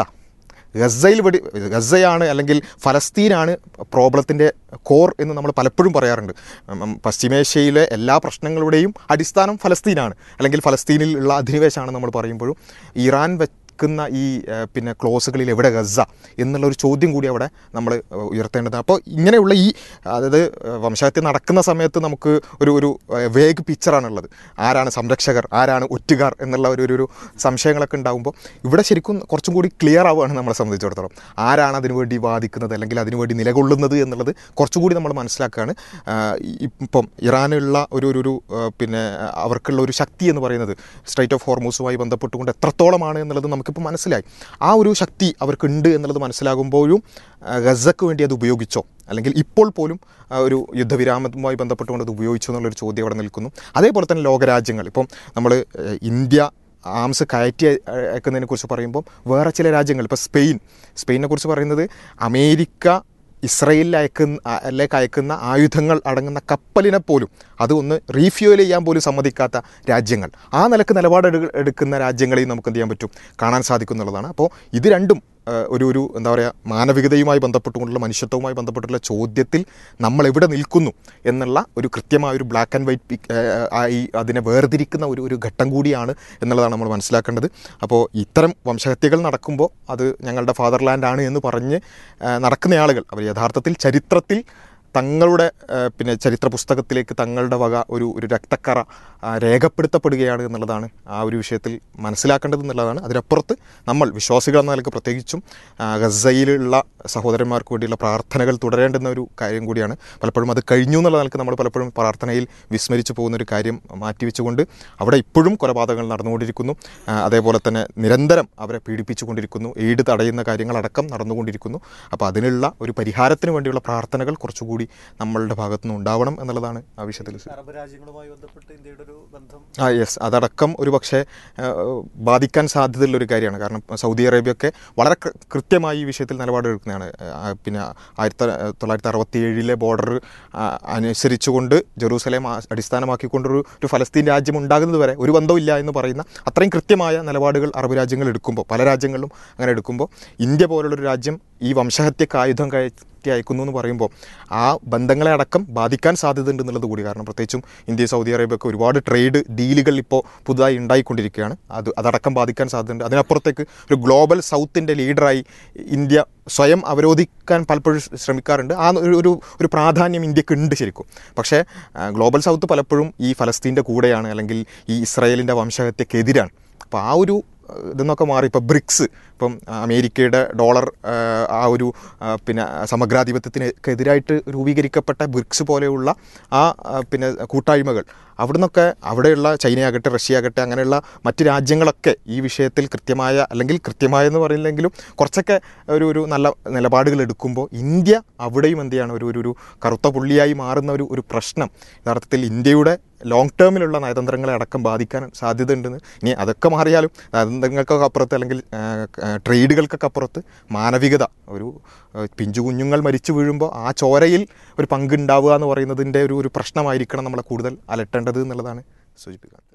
ഗസയിൽ വെടി ഗസയാണ് അല്ലെങ്കിൽ ഫലസ്തീനാണ് പ്രോബ്ലത്തിൻ്റെ കോർ എന്ന് നമ്മൾ പലപ്പോഴും പറയാറുണ്ട് ഉം, പശ്ചിമേഷ്യയിലെ എല്ലാ പ്രശ്നങ്ങളുടെയും അടിസ്ഥാനം ഫലസ്തീനാണ് അല്ലെങ്കിൽ ഫലസ്തീനിൽ ഉള്ള അധിനിവേശമാണ് നമ്മൾ പറയുമ്പോഴും ഇറാൻ വെക്കുന്ന ഈ ഏഹ്, പിന്നെ ക്ലോസുകളിൽ എവിടെ ഗസ എന്നുള്ള ഒരു ചോദ്യം കൂടി അവിടെ നമ്മൾ ഏഹ്, ഉയർത്തേണ്ടത് അപ്പോൾ ഇങ്ങനെയുള്ള ഈ അതായത് ഏഹ്, വംശഹത്യ നടക്കുന്ന സമയത്ത് നമുക്ക് ഒരു ഒരു വേഗ് പിക്ചറാണുള്ളത് ആരാണ് സംരക്ഷകർ ആരാണ് ഒറ്റുകാർ എന്നുള്ള ഒരു ഒരു- ഒരു സംശയങ്ങളൊക്കെ ഉണ്ടാകുമ്പോൾ ഇവിടെ ശരിക്കും കുറച്ചും കൂടി ക്ലിയർ ആവുകയാണ് നമ്മളെ സംബന്ധിച്ചിടത്തോളം ആരാണ് അതിനു വേണ്ടി വാദിക്കുന്നത് അല്ലെങ്കിൽ അതിനു വേണ്ടി നിലകൊള്ളുന്നത് എന്നുള്ളത് കുറച്ചുകൂടി നമ്മൾ മനസ്സിലാക്കുകയാണ് ആഹ് ഇപ്പം ഇറാനുള്ള ഒരു ഒരു ഒരു ആഹ് പിന്നെ അവർക്കുള്ള ഒരു ശക്തി എന്ന് പറയുന്നത് സ്ട്രൈറ്റ് ഓഫ് ഹോർമൂസുമായി ബന്ധപ്പെട്ടുകൊണ്ട് എത്രത്തോളമാണ് എന്നുള്ളത് നമുക്കിപ്പോൾ മനസ്സിലായി ആ ഒരു ശക്തി അവർക്കുണ്ട് എന്നുള്ളത് മനസ്സിലാകുമ്പോഴും ആഹ് ഗസക്ക് വേണ്ടി അത് ഉപയോഗിച്ചോ അല്ലെങ്കിൽ ഇപ്പോൾ പോലും ആ ഒരു യുദ്ധവിരാമവുമായി ബന്ധപ്പെട്ടുകൊണ്ട് അത് ഉപയോഗിച്ചോ എന്നുള്ളൊരു ചോദ്യം അവിടെ നിൽക്കുന്നു അതേപോലെ തന്നെ ലോകരാജ്യങ്ങൾ ഇപ്പം നമ്മൾ ഇന്ത്യ ആംസ് കയറ്റി അയ- അയക്കുന്നതിനെ കുറിച്ച് പറയുമ്പോൾ വേറെ ചില രാജ്യങ്ങൾ ഇപ്പോൾ സ്പെയിൻ സ്പെയിനെ കുറിച്ച് പറയുന്നത് അമേരിക്ക ഇസ്രയേലിൽ അയക്കുന്ന ആ- ലേക്ക് അയക്കുന്ന ആയുധങ്ങൾ അടങ്ങുന്ന കപ്പലിനെ പോലും അത് ഒന്ന് റീഫ്യൂവൽ ചെയ്യാൻ പോലും സമ്മതിക്കാത്ത രാജ്യങ്ങൾ ആ നിലക്ക് നിലപാട് എടുക്കുന്ന രാജ്യങ്ങളെയും നമുക്ക് എന്ത് ചെയ്യാൻ പറ്റും കാണാൻ സാധിക്കും എന്നുള്ളതാണ് അപ്പോൾ ഇത് രണ്ടും ആ, ഒരു ഒരു എന്താ പറയുക മാനവികതയുമായി ബന്ധപ്പെട്ടുകൊണ്ടുള്ള മനുഷ്യത്വവുമായി ബന്ധപ്പെട്ടുള്ള ചോദ്യത്തിൽ നമ്മൾ എവിടെ നിൽക്കുന്നു എന്നുള്ള ഒരു കൃത്യമായ ഒരു ബ്ലാക്ക് ആൻഡ് വൈറ്റ് പിക് ആയി അതിനെ വേർതിരിക്കുന്ന ഒരു ഒരു ഘട്ടം കൂടിയാണ് എന്നുള്ളതാണ് നമ്മൾ മനസ്സിലാക്കേണ്ടത് അപ്പോൾ ഇത്തരം വംശഹത്യകൾ നടക്കുമ്പോൾ അത് ഞങ്ങളുടെ ഫാദർലാൻഡ് ആണ് എന്ന് പറഞ്ഞ് ആ, നടക്കുന്ന ആളുകൾ അവർ യഥാർത്ഥത്തിൽ ചരിത്രത്തിൽ തങ്ങളുടെ ആ, പിന്നെ ചരിത്ര പുസ്തകത്തിലേക്ക് തങ്ങളുടെ വക ഒരു ഒരു രക്തക്കറ ആ, രേഖപ്പെടുത്തപ്പെടുകയാണ് എന്നുള്ളതാണ് ആ ഒരു വിഷയത്തിൽ മനസ്സിലാക്കേണ്ടത് എന്നുള്ളതാണ് അതിനപ്പുറത്ത് നമ്മൾ വിശ്വാസികൾ എന്ന നിലക്ക് പ്രത്യേകിച്ചും ആ, ഗസയിലുള്ള സഹോദരന്മാർക്ക് വേണ്ടിയുള്ള പ്രാർത്ഥനകൾ തുടരേണ്ടുന്ന ഒരു കാര്യം കൂടിയാണ് പലപ്പോഴും അത് കഴിഞ്ഞു എന്നുള്ള നിലക്ക് നമ്മൾ പലപ്പോഴും പ്രാർത്ഥനയിൽ വിസ്മരിച്ചു പോകുന്ന ഒരു കാര്യം മാറ്റിവെച്ചുകൊണ്ട് അവിടെ ഇപ്പോഴും കൊലപാതകങ്ങൾ നടന്നുകൊണ്ടിരിക്കുന്നു ആ, അതേപോലെ തന്നെ നിരന്തരം അവരെ പീഡിപ്പിച്ചുകൊണ്ടിരിക്കുന്നു എയ്ഡ് തടയുന്ന കാര്യങ്ങളടക്കം നടന്നുകൊണ്ടിരിക്കുന്നു അപ്പോൾ അതിനുള്ള ഒരു പരിഹാരത്തിന് വേണ്ടിയുള്ള പ്രാർത്ഥനകൾ കുറച്ചുകൂടി നമ്മളുടെ ഭാഗത്തുനിന്ന് ഉണ്ടാവണം എന്നുള്ളതാണ് ആ വിഷയത്തിൽ അറബ് രാജ്യങ്ങളുമായി ബന്ധപ്പെട്ട് ഇന്ത്യയുടെ ഒരു ബന്ധം ആ യെസ് അതടക്കം ഒരു പക്ഷേ ആ, ബാധിക്കാൻ സാധ്യതയുള്ള ഒരു കാര്യമാണ് കാരണം സൗദി അറേബ്യ ഒക്കെ വളരെ കൃ- കൃത്യമായി ഈ വിഷയത്തിൽ നിലപാടെടുക്കുന്നതാണ് ആ, പിന്നെ ആയിരത്തി തൊള്ളായിരത്തി അറുപത്തി ഏഴിലെ ബോർഡർ അനുസരിച്ചുകൊണ്ട് ജെറൂസലേം ആ- അടിസ്ഥാനമാക്കിക്കൊണ്ടൊരു ഒരു ഫലസ്തീൻ രാജ്യം ഉണ്ടാകുന്നത് വരെ ഒരു ബന്ധമില്ല എന്ന് പറയുന്ന അത്രയും കൃത്യമായ നിലപാടുകൾ അറബ് രാജ്യങ്ങൾ എടുക്കുമ്പോൾ പല രാജ്യങ്ങളിലും അങ്ങനെ എടുക്കുമ്പോൾ ഇന്ത്യ പോലുള്ളൊരു രാജ്യം ഈ വംശഹത്യക്ക് ആയുധം കയറ്റി അയക്കുന്നു എന്ന് പറയുമ്പോൾ ആ ബന്ധങ്ങളെ അടക്കം ബാധിക്കാൻ സാധ്യതയുണ്ട് എന്നുള്ളത് കൂടി കാരണം പ്രത്യേകിച്ചും ഇന്ത്യ സൗദി അറേബ്യ ഒക്കെ ഒരുപാട് ട്രേഡ് ഡീലുകൾ ഇപ്പോൾ പുതുതായി ഉണ്ടായിക്കൊണ്ടിരിക്കുകയാണ് അത് അതടക്കം ബാധിക്കാൻ സാധ്യതയുണ്ട് അതിനപ്പുറത്തേക്ക് ഒരു ഗ്ലോബൽ സൗത്തിൻ്റെ ലീഡറായി ഇന്ത്യ സ്വയം അവരോധിക്കാൻ പലപ്പോഴും ശ്രമിക്കാറുണ്ട് ആ ഒരു ഒരു ഒരു പ്രാധാന്യം ഇന്ത്യക്ക് ഉണ്ട് ശരിക്കും പക്ഷേ ആ, ഗ്ലോബൽ സൗത്ത് പലപ്പോഴും ഈ ഫലസ്തീൻ്റെ കൂടെയാണ് അല്ലെങ്കിൽ ഈ ഇസ്രായേലിൻ്റെ വംശഹത്യക്കെതിരാണ് അപ്പോൾ ആ ഒരു ഏഹ്, ഇതെന്നൊക്കെ മാറി ഇപ്പോൾ ബ്രിക്സ് ഇപ്പം അമേരിക്കയുടെ ഡോളർ ഏഹ്, ആ ഒരു ആ, പിന്നെ സമുദ്രാധിപത്യത്തിനെതിരായിട്ട് രൂപീകരിക്കപ്പെട്ട ബ്രിക്സ് പോലെയുള്ള ആ ആ, പിന്നെ കൂട്ടായ്മകൾ അവിടെ നിന്നൊക്കെ അവിടെയുള്ള ചൈനയാകട്ടെ റഷ്യ ആകട്ടെ അങ്ങനെയുള്ള മറ്റ് രാജ്യങ്ങളൊക്കെ ഈ വിഷയത്തിൽ കൃത്യമായ അല്ലെങ്കിൽ കൃത്യമായ എന്ന് പറയുന്നില്ലെങ്കിലും കുറച്ചൊക്കെ ഒരു ഒരു നല്ല നിലപാടുകൾ എടുക്കുമ്പോൾ ഇന്ത്യ അവിടെയും എന്ത് ചെയ്യാണ് ഒരു ഒരു ഒരു കറുത്ത പുള്ളിയായി മാറുന്ന ഒരു ഒരു പ്രശ്നം യഥാർത്ഥത്തിൽ ഇന്ത്യയുടെ ലോങ് ടേമിലുള്ള നയതന്ത്രങ്ങളെ അടക്കം ബാധിക്കാൻ സാധ്യതയുണ്ടെന്ന് ഇനി അതൊക്കെ മാറിയാലും നയതന്ത്രങ്ങൾക്കൊക്കെ അപ്പുറത്ത് അല്ലെങ്കിൽ ആ, ആ, ട്രേഡുകൾക്കൊക്കെ അപ്പുറത്ത് മാനവികത ഒരു ആ, പിഞ്ചു കുഞ്ഞുങ്ങൾ മരിച്ചു വീഴുമ്പോൾ ആ ചോരയിൽ ഒരു പങ്കുണ്ടാവുക എന്ന് പറയുന്നതിൻ്റെ ഒരു ഒരു പ്രശ്നമായിരിക്കണം നമ്മളെ കൂടുതൽ അലട്ടേണ്ടത് എന്നുള്ളതാണ് സൂചിപ്പിക്കുന്നത്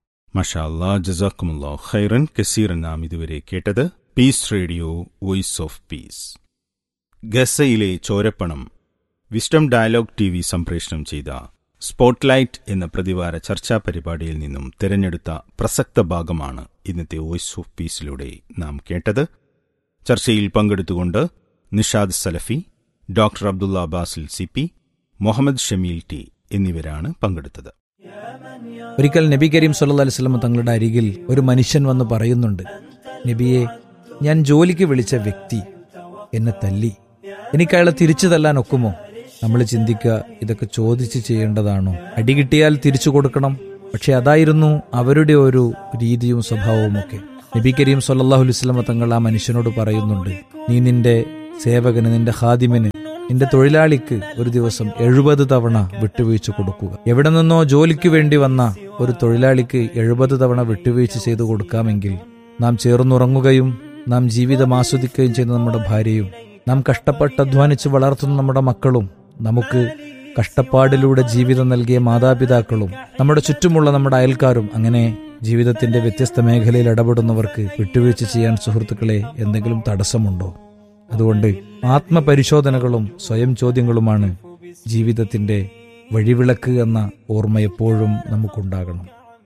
മഷാ അല്ലാ ജസാക്കുമുല്ലാ ഖൈറൻ കസീറൻ നാം ഇതുവരെ കേട്ടത് peace radio voice of peace ഗസയിലെ ചോരപ്പണം വിസ്ഡം ഡയലോഗ് ടി വി സംപ്രേഷണം ചെയ്ത സ്പോട്ട്ലൈറ്റ് എന്ന പ്രതിവാര ചർച്ചാ പരിപാടിയിൽ നിന്നും തിരഞ്ഞെടുത്ത പ്രസക്ത ഭാഗമാണ് ഇന്നത്തെ വോയിസ് ഓഫ് പീസിലൂടെ നാം കേട്ടത് ചർച്ചയിൽ പങ്കെടുത്തുകൊണ്ട് Nishad Salafi doctor Abdullah Basil C P Muhammad Shameel T എന്നിവരാണ് പങ്കെടുത്തത് ഒരിക്കൽ നബി കരീം സല്ലല്ലാഹു അലൈഹി വസല്ലം തങ്ങളുടെ അരികിൽ ഒരു മനുഷ്യൻ വന്ന് പറയുന്നുണ്ട് നബിയെ ഞാൻ ജോലിക്ക് വിളിച്ച വ്യക്തി എന്നെ തല്ലി എനിക്ക് അയാളെ തിരിച്ചു തല്ലാൻ ഒക്കുമോ നമ്മൾ ചിന്തിക്കുക ഇതൊക്കെ ചോദിച്ച് ചെയ്യേണ്ടതാണോ അടി കിട്ടിയാൽ തിരിച്ചു കൊടുക്കണം പക്ഷെ അതായിരുന്നു അവരുടെ ഒരു രീതിയും സ്വഭാവവും ഒക്കെ നബി കരീം സല്ലാഹു അലുസ്ലമ തങ്ങൾ ആ മനുഷ്യനോട് പറയുന്നുണ്ട് നീ നിന്റെ സേവകന് നിന്റെ ഹാദിമിന് നിന്റെ തൊഴിലാളിക്ക് ഒരു ദിവസം എഴുപത് തവണ വിട്ടുവീഴ്ച കൊടുക്കുക എവിടെ നിന്നോ ജോലിക്ക് വേണ്ടി വന്ന ഒരു തൊഴിലാളിക്ക് എഴുപത് തവണ വിട്ടുവീഴ്ച ചെയ്തു കൊടുക്കാമെങ്കിൽ നാം ചേർന്നുറങ്ങുകയും നാം ജീവിതം ആസ്വദിക്കുകയും ചെയ്യുന്ന നമ്മുടെ ഭാര്യയും നാം കഷ്ടപ്പെട്ട് അധ്വാനിച്ച് വളർത്തുന്ന നമ്മുടെ മക്കളും നമുക്ക് കഷ്ടപ്പാടിലൂടെ ജീവിതം നൽകിയ മാതാപിതാക്കളും നമ്മുടെ ചുറ്റുമുള്ള നമ്മുടെ അയൽക്കാരും അങ്ങനെ ജീവിതത്തിന്റെ വ്യത്യസ്ത മേഖലയിൽ ഇടപെടുന്നവർക്ക് വിട്ടുവീഴ്ച ചെയ്യാൻ സുഹൃത്തുക്കളെ എന്തെങ്കിലും തടസ്സമുണ്ടോ അതുകൊണ്ട് ആത്മപരിശോധനകളും സ്വയം ചോദ്യങ്ങളുമാണ് ജീവിതത്തിന്റെ വഴിവിളക്ക് എന്ന ഓർമ്മ എപ്പോഴും നമുക്കുണ്ടാകണം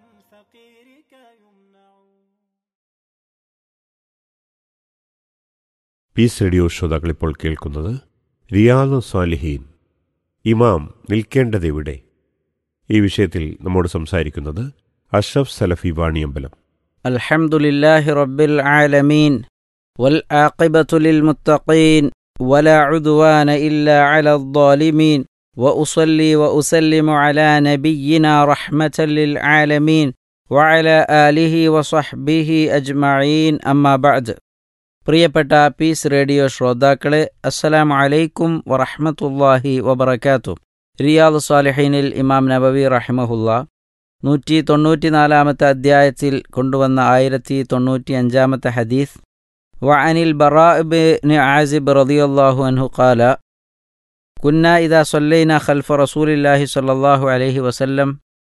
പീസ് റേഡിയോ ശ്രോതാക്കൾ ഇപ്പോൾ കേൾക്കുന്നത് റിയാദ് സ്വാലിഹീൻ ഇമാം നിൽക്കേണ്ടതെവിടെ ഈ വിഷയത്തിൽ നമ്മോട് സംസാരിക്കുന്നത് അഷ്റഫ് സലഫി വാണിയമ്പലം الحمد لله رب العالمين والعاقبة للمتقين ولا عدوان إلا على الظالمين وأصلي وأسلم على نبينا رحمة للعالمين وعلى آله وصحبه أجمعين أما بعد പ്രിയപ്പെട്ട പീസ് റേഡിയോ ശ്രോതാക്കളെ അസ്സലാമു അലൈക്കും വറഹ്മത്തുള്ളാഹി വബറകാതുഹു റിയാദ് സാലിഹീനിൽ ഇമാം നബവി റഹിമഹുല്ല നൂറ്റി തൊണ്ണൂറ്റിനാലാമത്തെ അധ്യായത്തിൽ കൊണ്ടുവന്ന ആയിരത്തി തൊണ്ണൂറ്റി അഞ്ചാമത്തെ ഹദീസ് വഅനിൽ ബറാഇബ് ആസിബ് റളിയല്ലാഹു അൻഹു ഖാല كنا إذا صلينا خلف رسول الله صلى الله عليه وسلم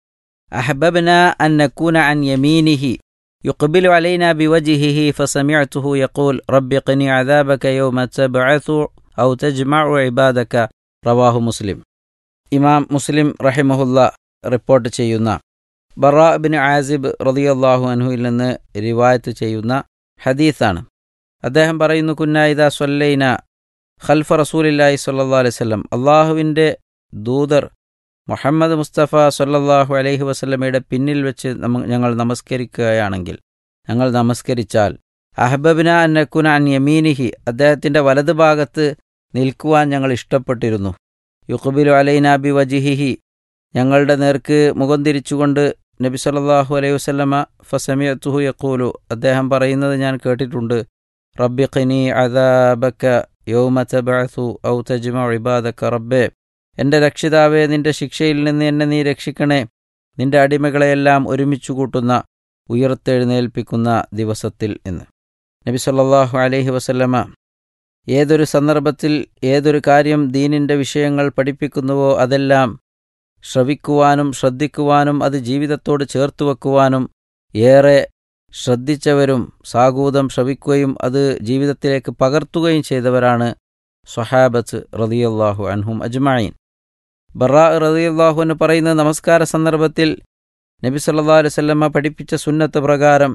أحببنا أن نكون عن يمينه يقبل علينا بوجهه فسمعته يقول رب قني عذابك يوم تبعث أو تجمع عبادك رواه مسلم ഇമാം മുസ്ലിം റഹിമഹുല്ല റിപ്പോർട്ട് ചെയ്യുന്ന ബറാ ബിൻ ആസിബ് റളിയല്ലാഹു അൻഹുവിൽ നിന്ന് റിവായത്ത് ചെയ്യുന്ന ഹദീസാണ് അദ്ദേഹം പറയുന്നു കുന്നായിദ സൊല്ലൈന ഖൽഫ റസൂലില്ലാഹി സല്ലാ അലൈഹി വസല്ലം അള്ളാഹുവിൻ്റെ ദൂതർ മുഹമ്മദ് മുസ്തഫ സല്ലല്ലാഹു അലൈഹി വസല്ലമയുടെ പിന്നിൽ വെച്ച് നമ്മ ഞങ്ങൾ നമസ്കരിക്കുകയാണെങ്കിൽ ഞങ്ങൾ നമസ്കരിച്ചാൽ അഹബബിന അന്നക്കുന അൻ യമീനിഹി അദ്ദേഹത്തിൻ്റെ വലതുഭാഗത്ത് നിൽക്കുവാൻ ഞങ്ങൾ ഇഷ്ടപ്പെട്ടിരുന്നു യുഖബിലു അലൈന ബി വജിഹിഹി ഞങ്ങളുടെ നേർക്ക് മുഖം തിരിച്ചുകൊണ്ട് നബി സല്ലല്ലാഹു അലൈഹി വസല്ലമ ഫസമിയത്തുഹു യഖൂലു അദ്ദേഹം പറയുന്നത് ഞാൻ കേട്ടിട്ടുണ്ട് റബ്ബി ഖിനി അദാബക യൗമ തബഅസു ഔ തജ്മഉ ഇബാദക റബ്ബേ എൻ്റെ രക്ഷിതാവേ നിന്റെ ശിക്ഷയിൽ നിന്ന് എന്നെ നീ രക്ഷിക്കണേ നിന്റെ അടിമകളെയെല്ലാം ഒരുമിച്ചു കൂട്ടുന്ന ഉയർത്തെഴുന്നേൽപ്പിക്കുന്ന ദിവസത്തിൽ എന്ന് നബി സല്ലല്ലാഹു അലൈഹി വസല്ലമ ഏതൊരു സന്ദർഭത്തിൽ ഏതൊരു കാര്യം ദീനിൻ്റെ വിഷയങ്ങൾ പഠിപ്പിക്കുന്നുവോ അതെല്ലാം ശ്രവിക്കുവാനും ശ്രദ്ധിക്കുവാനും അത് ജീവിതത്തോട് ചേർത്തു വെക്കുവാനും ഏറെ ശ്രദ്ധിച്ചവരും സാഗൂതം ശ്രവിക്കുകയും അത് ജീവിതത്തിലേക്ക് പകർത്തുകയും ചെയ്തവരാണ് സ്വഹാബത്ത് റതിയല്ലാഹു അൻഹും അജ്മായിൻ ബറാ റതിയല്ലാഹു എന്ന് പറയുന്ന നമസ്കാര സന്ദർഭത്തിൽ നബി സല്ലാ അലുസല്ലമ്മ പഠിപ്പിച്ച സുന്നത്ത് പ്രകാരം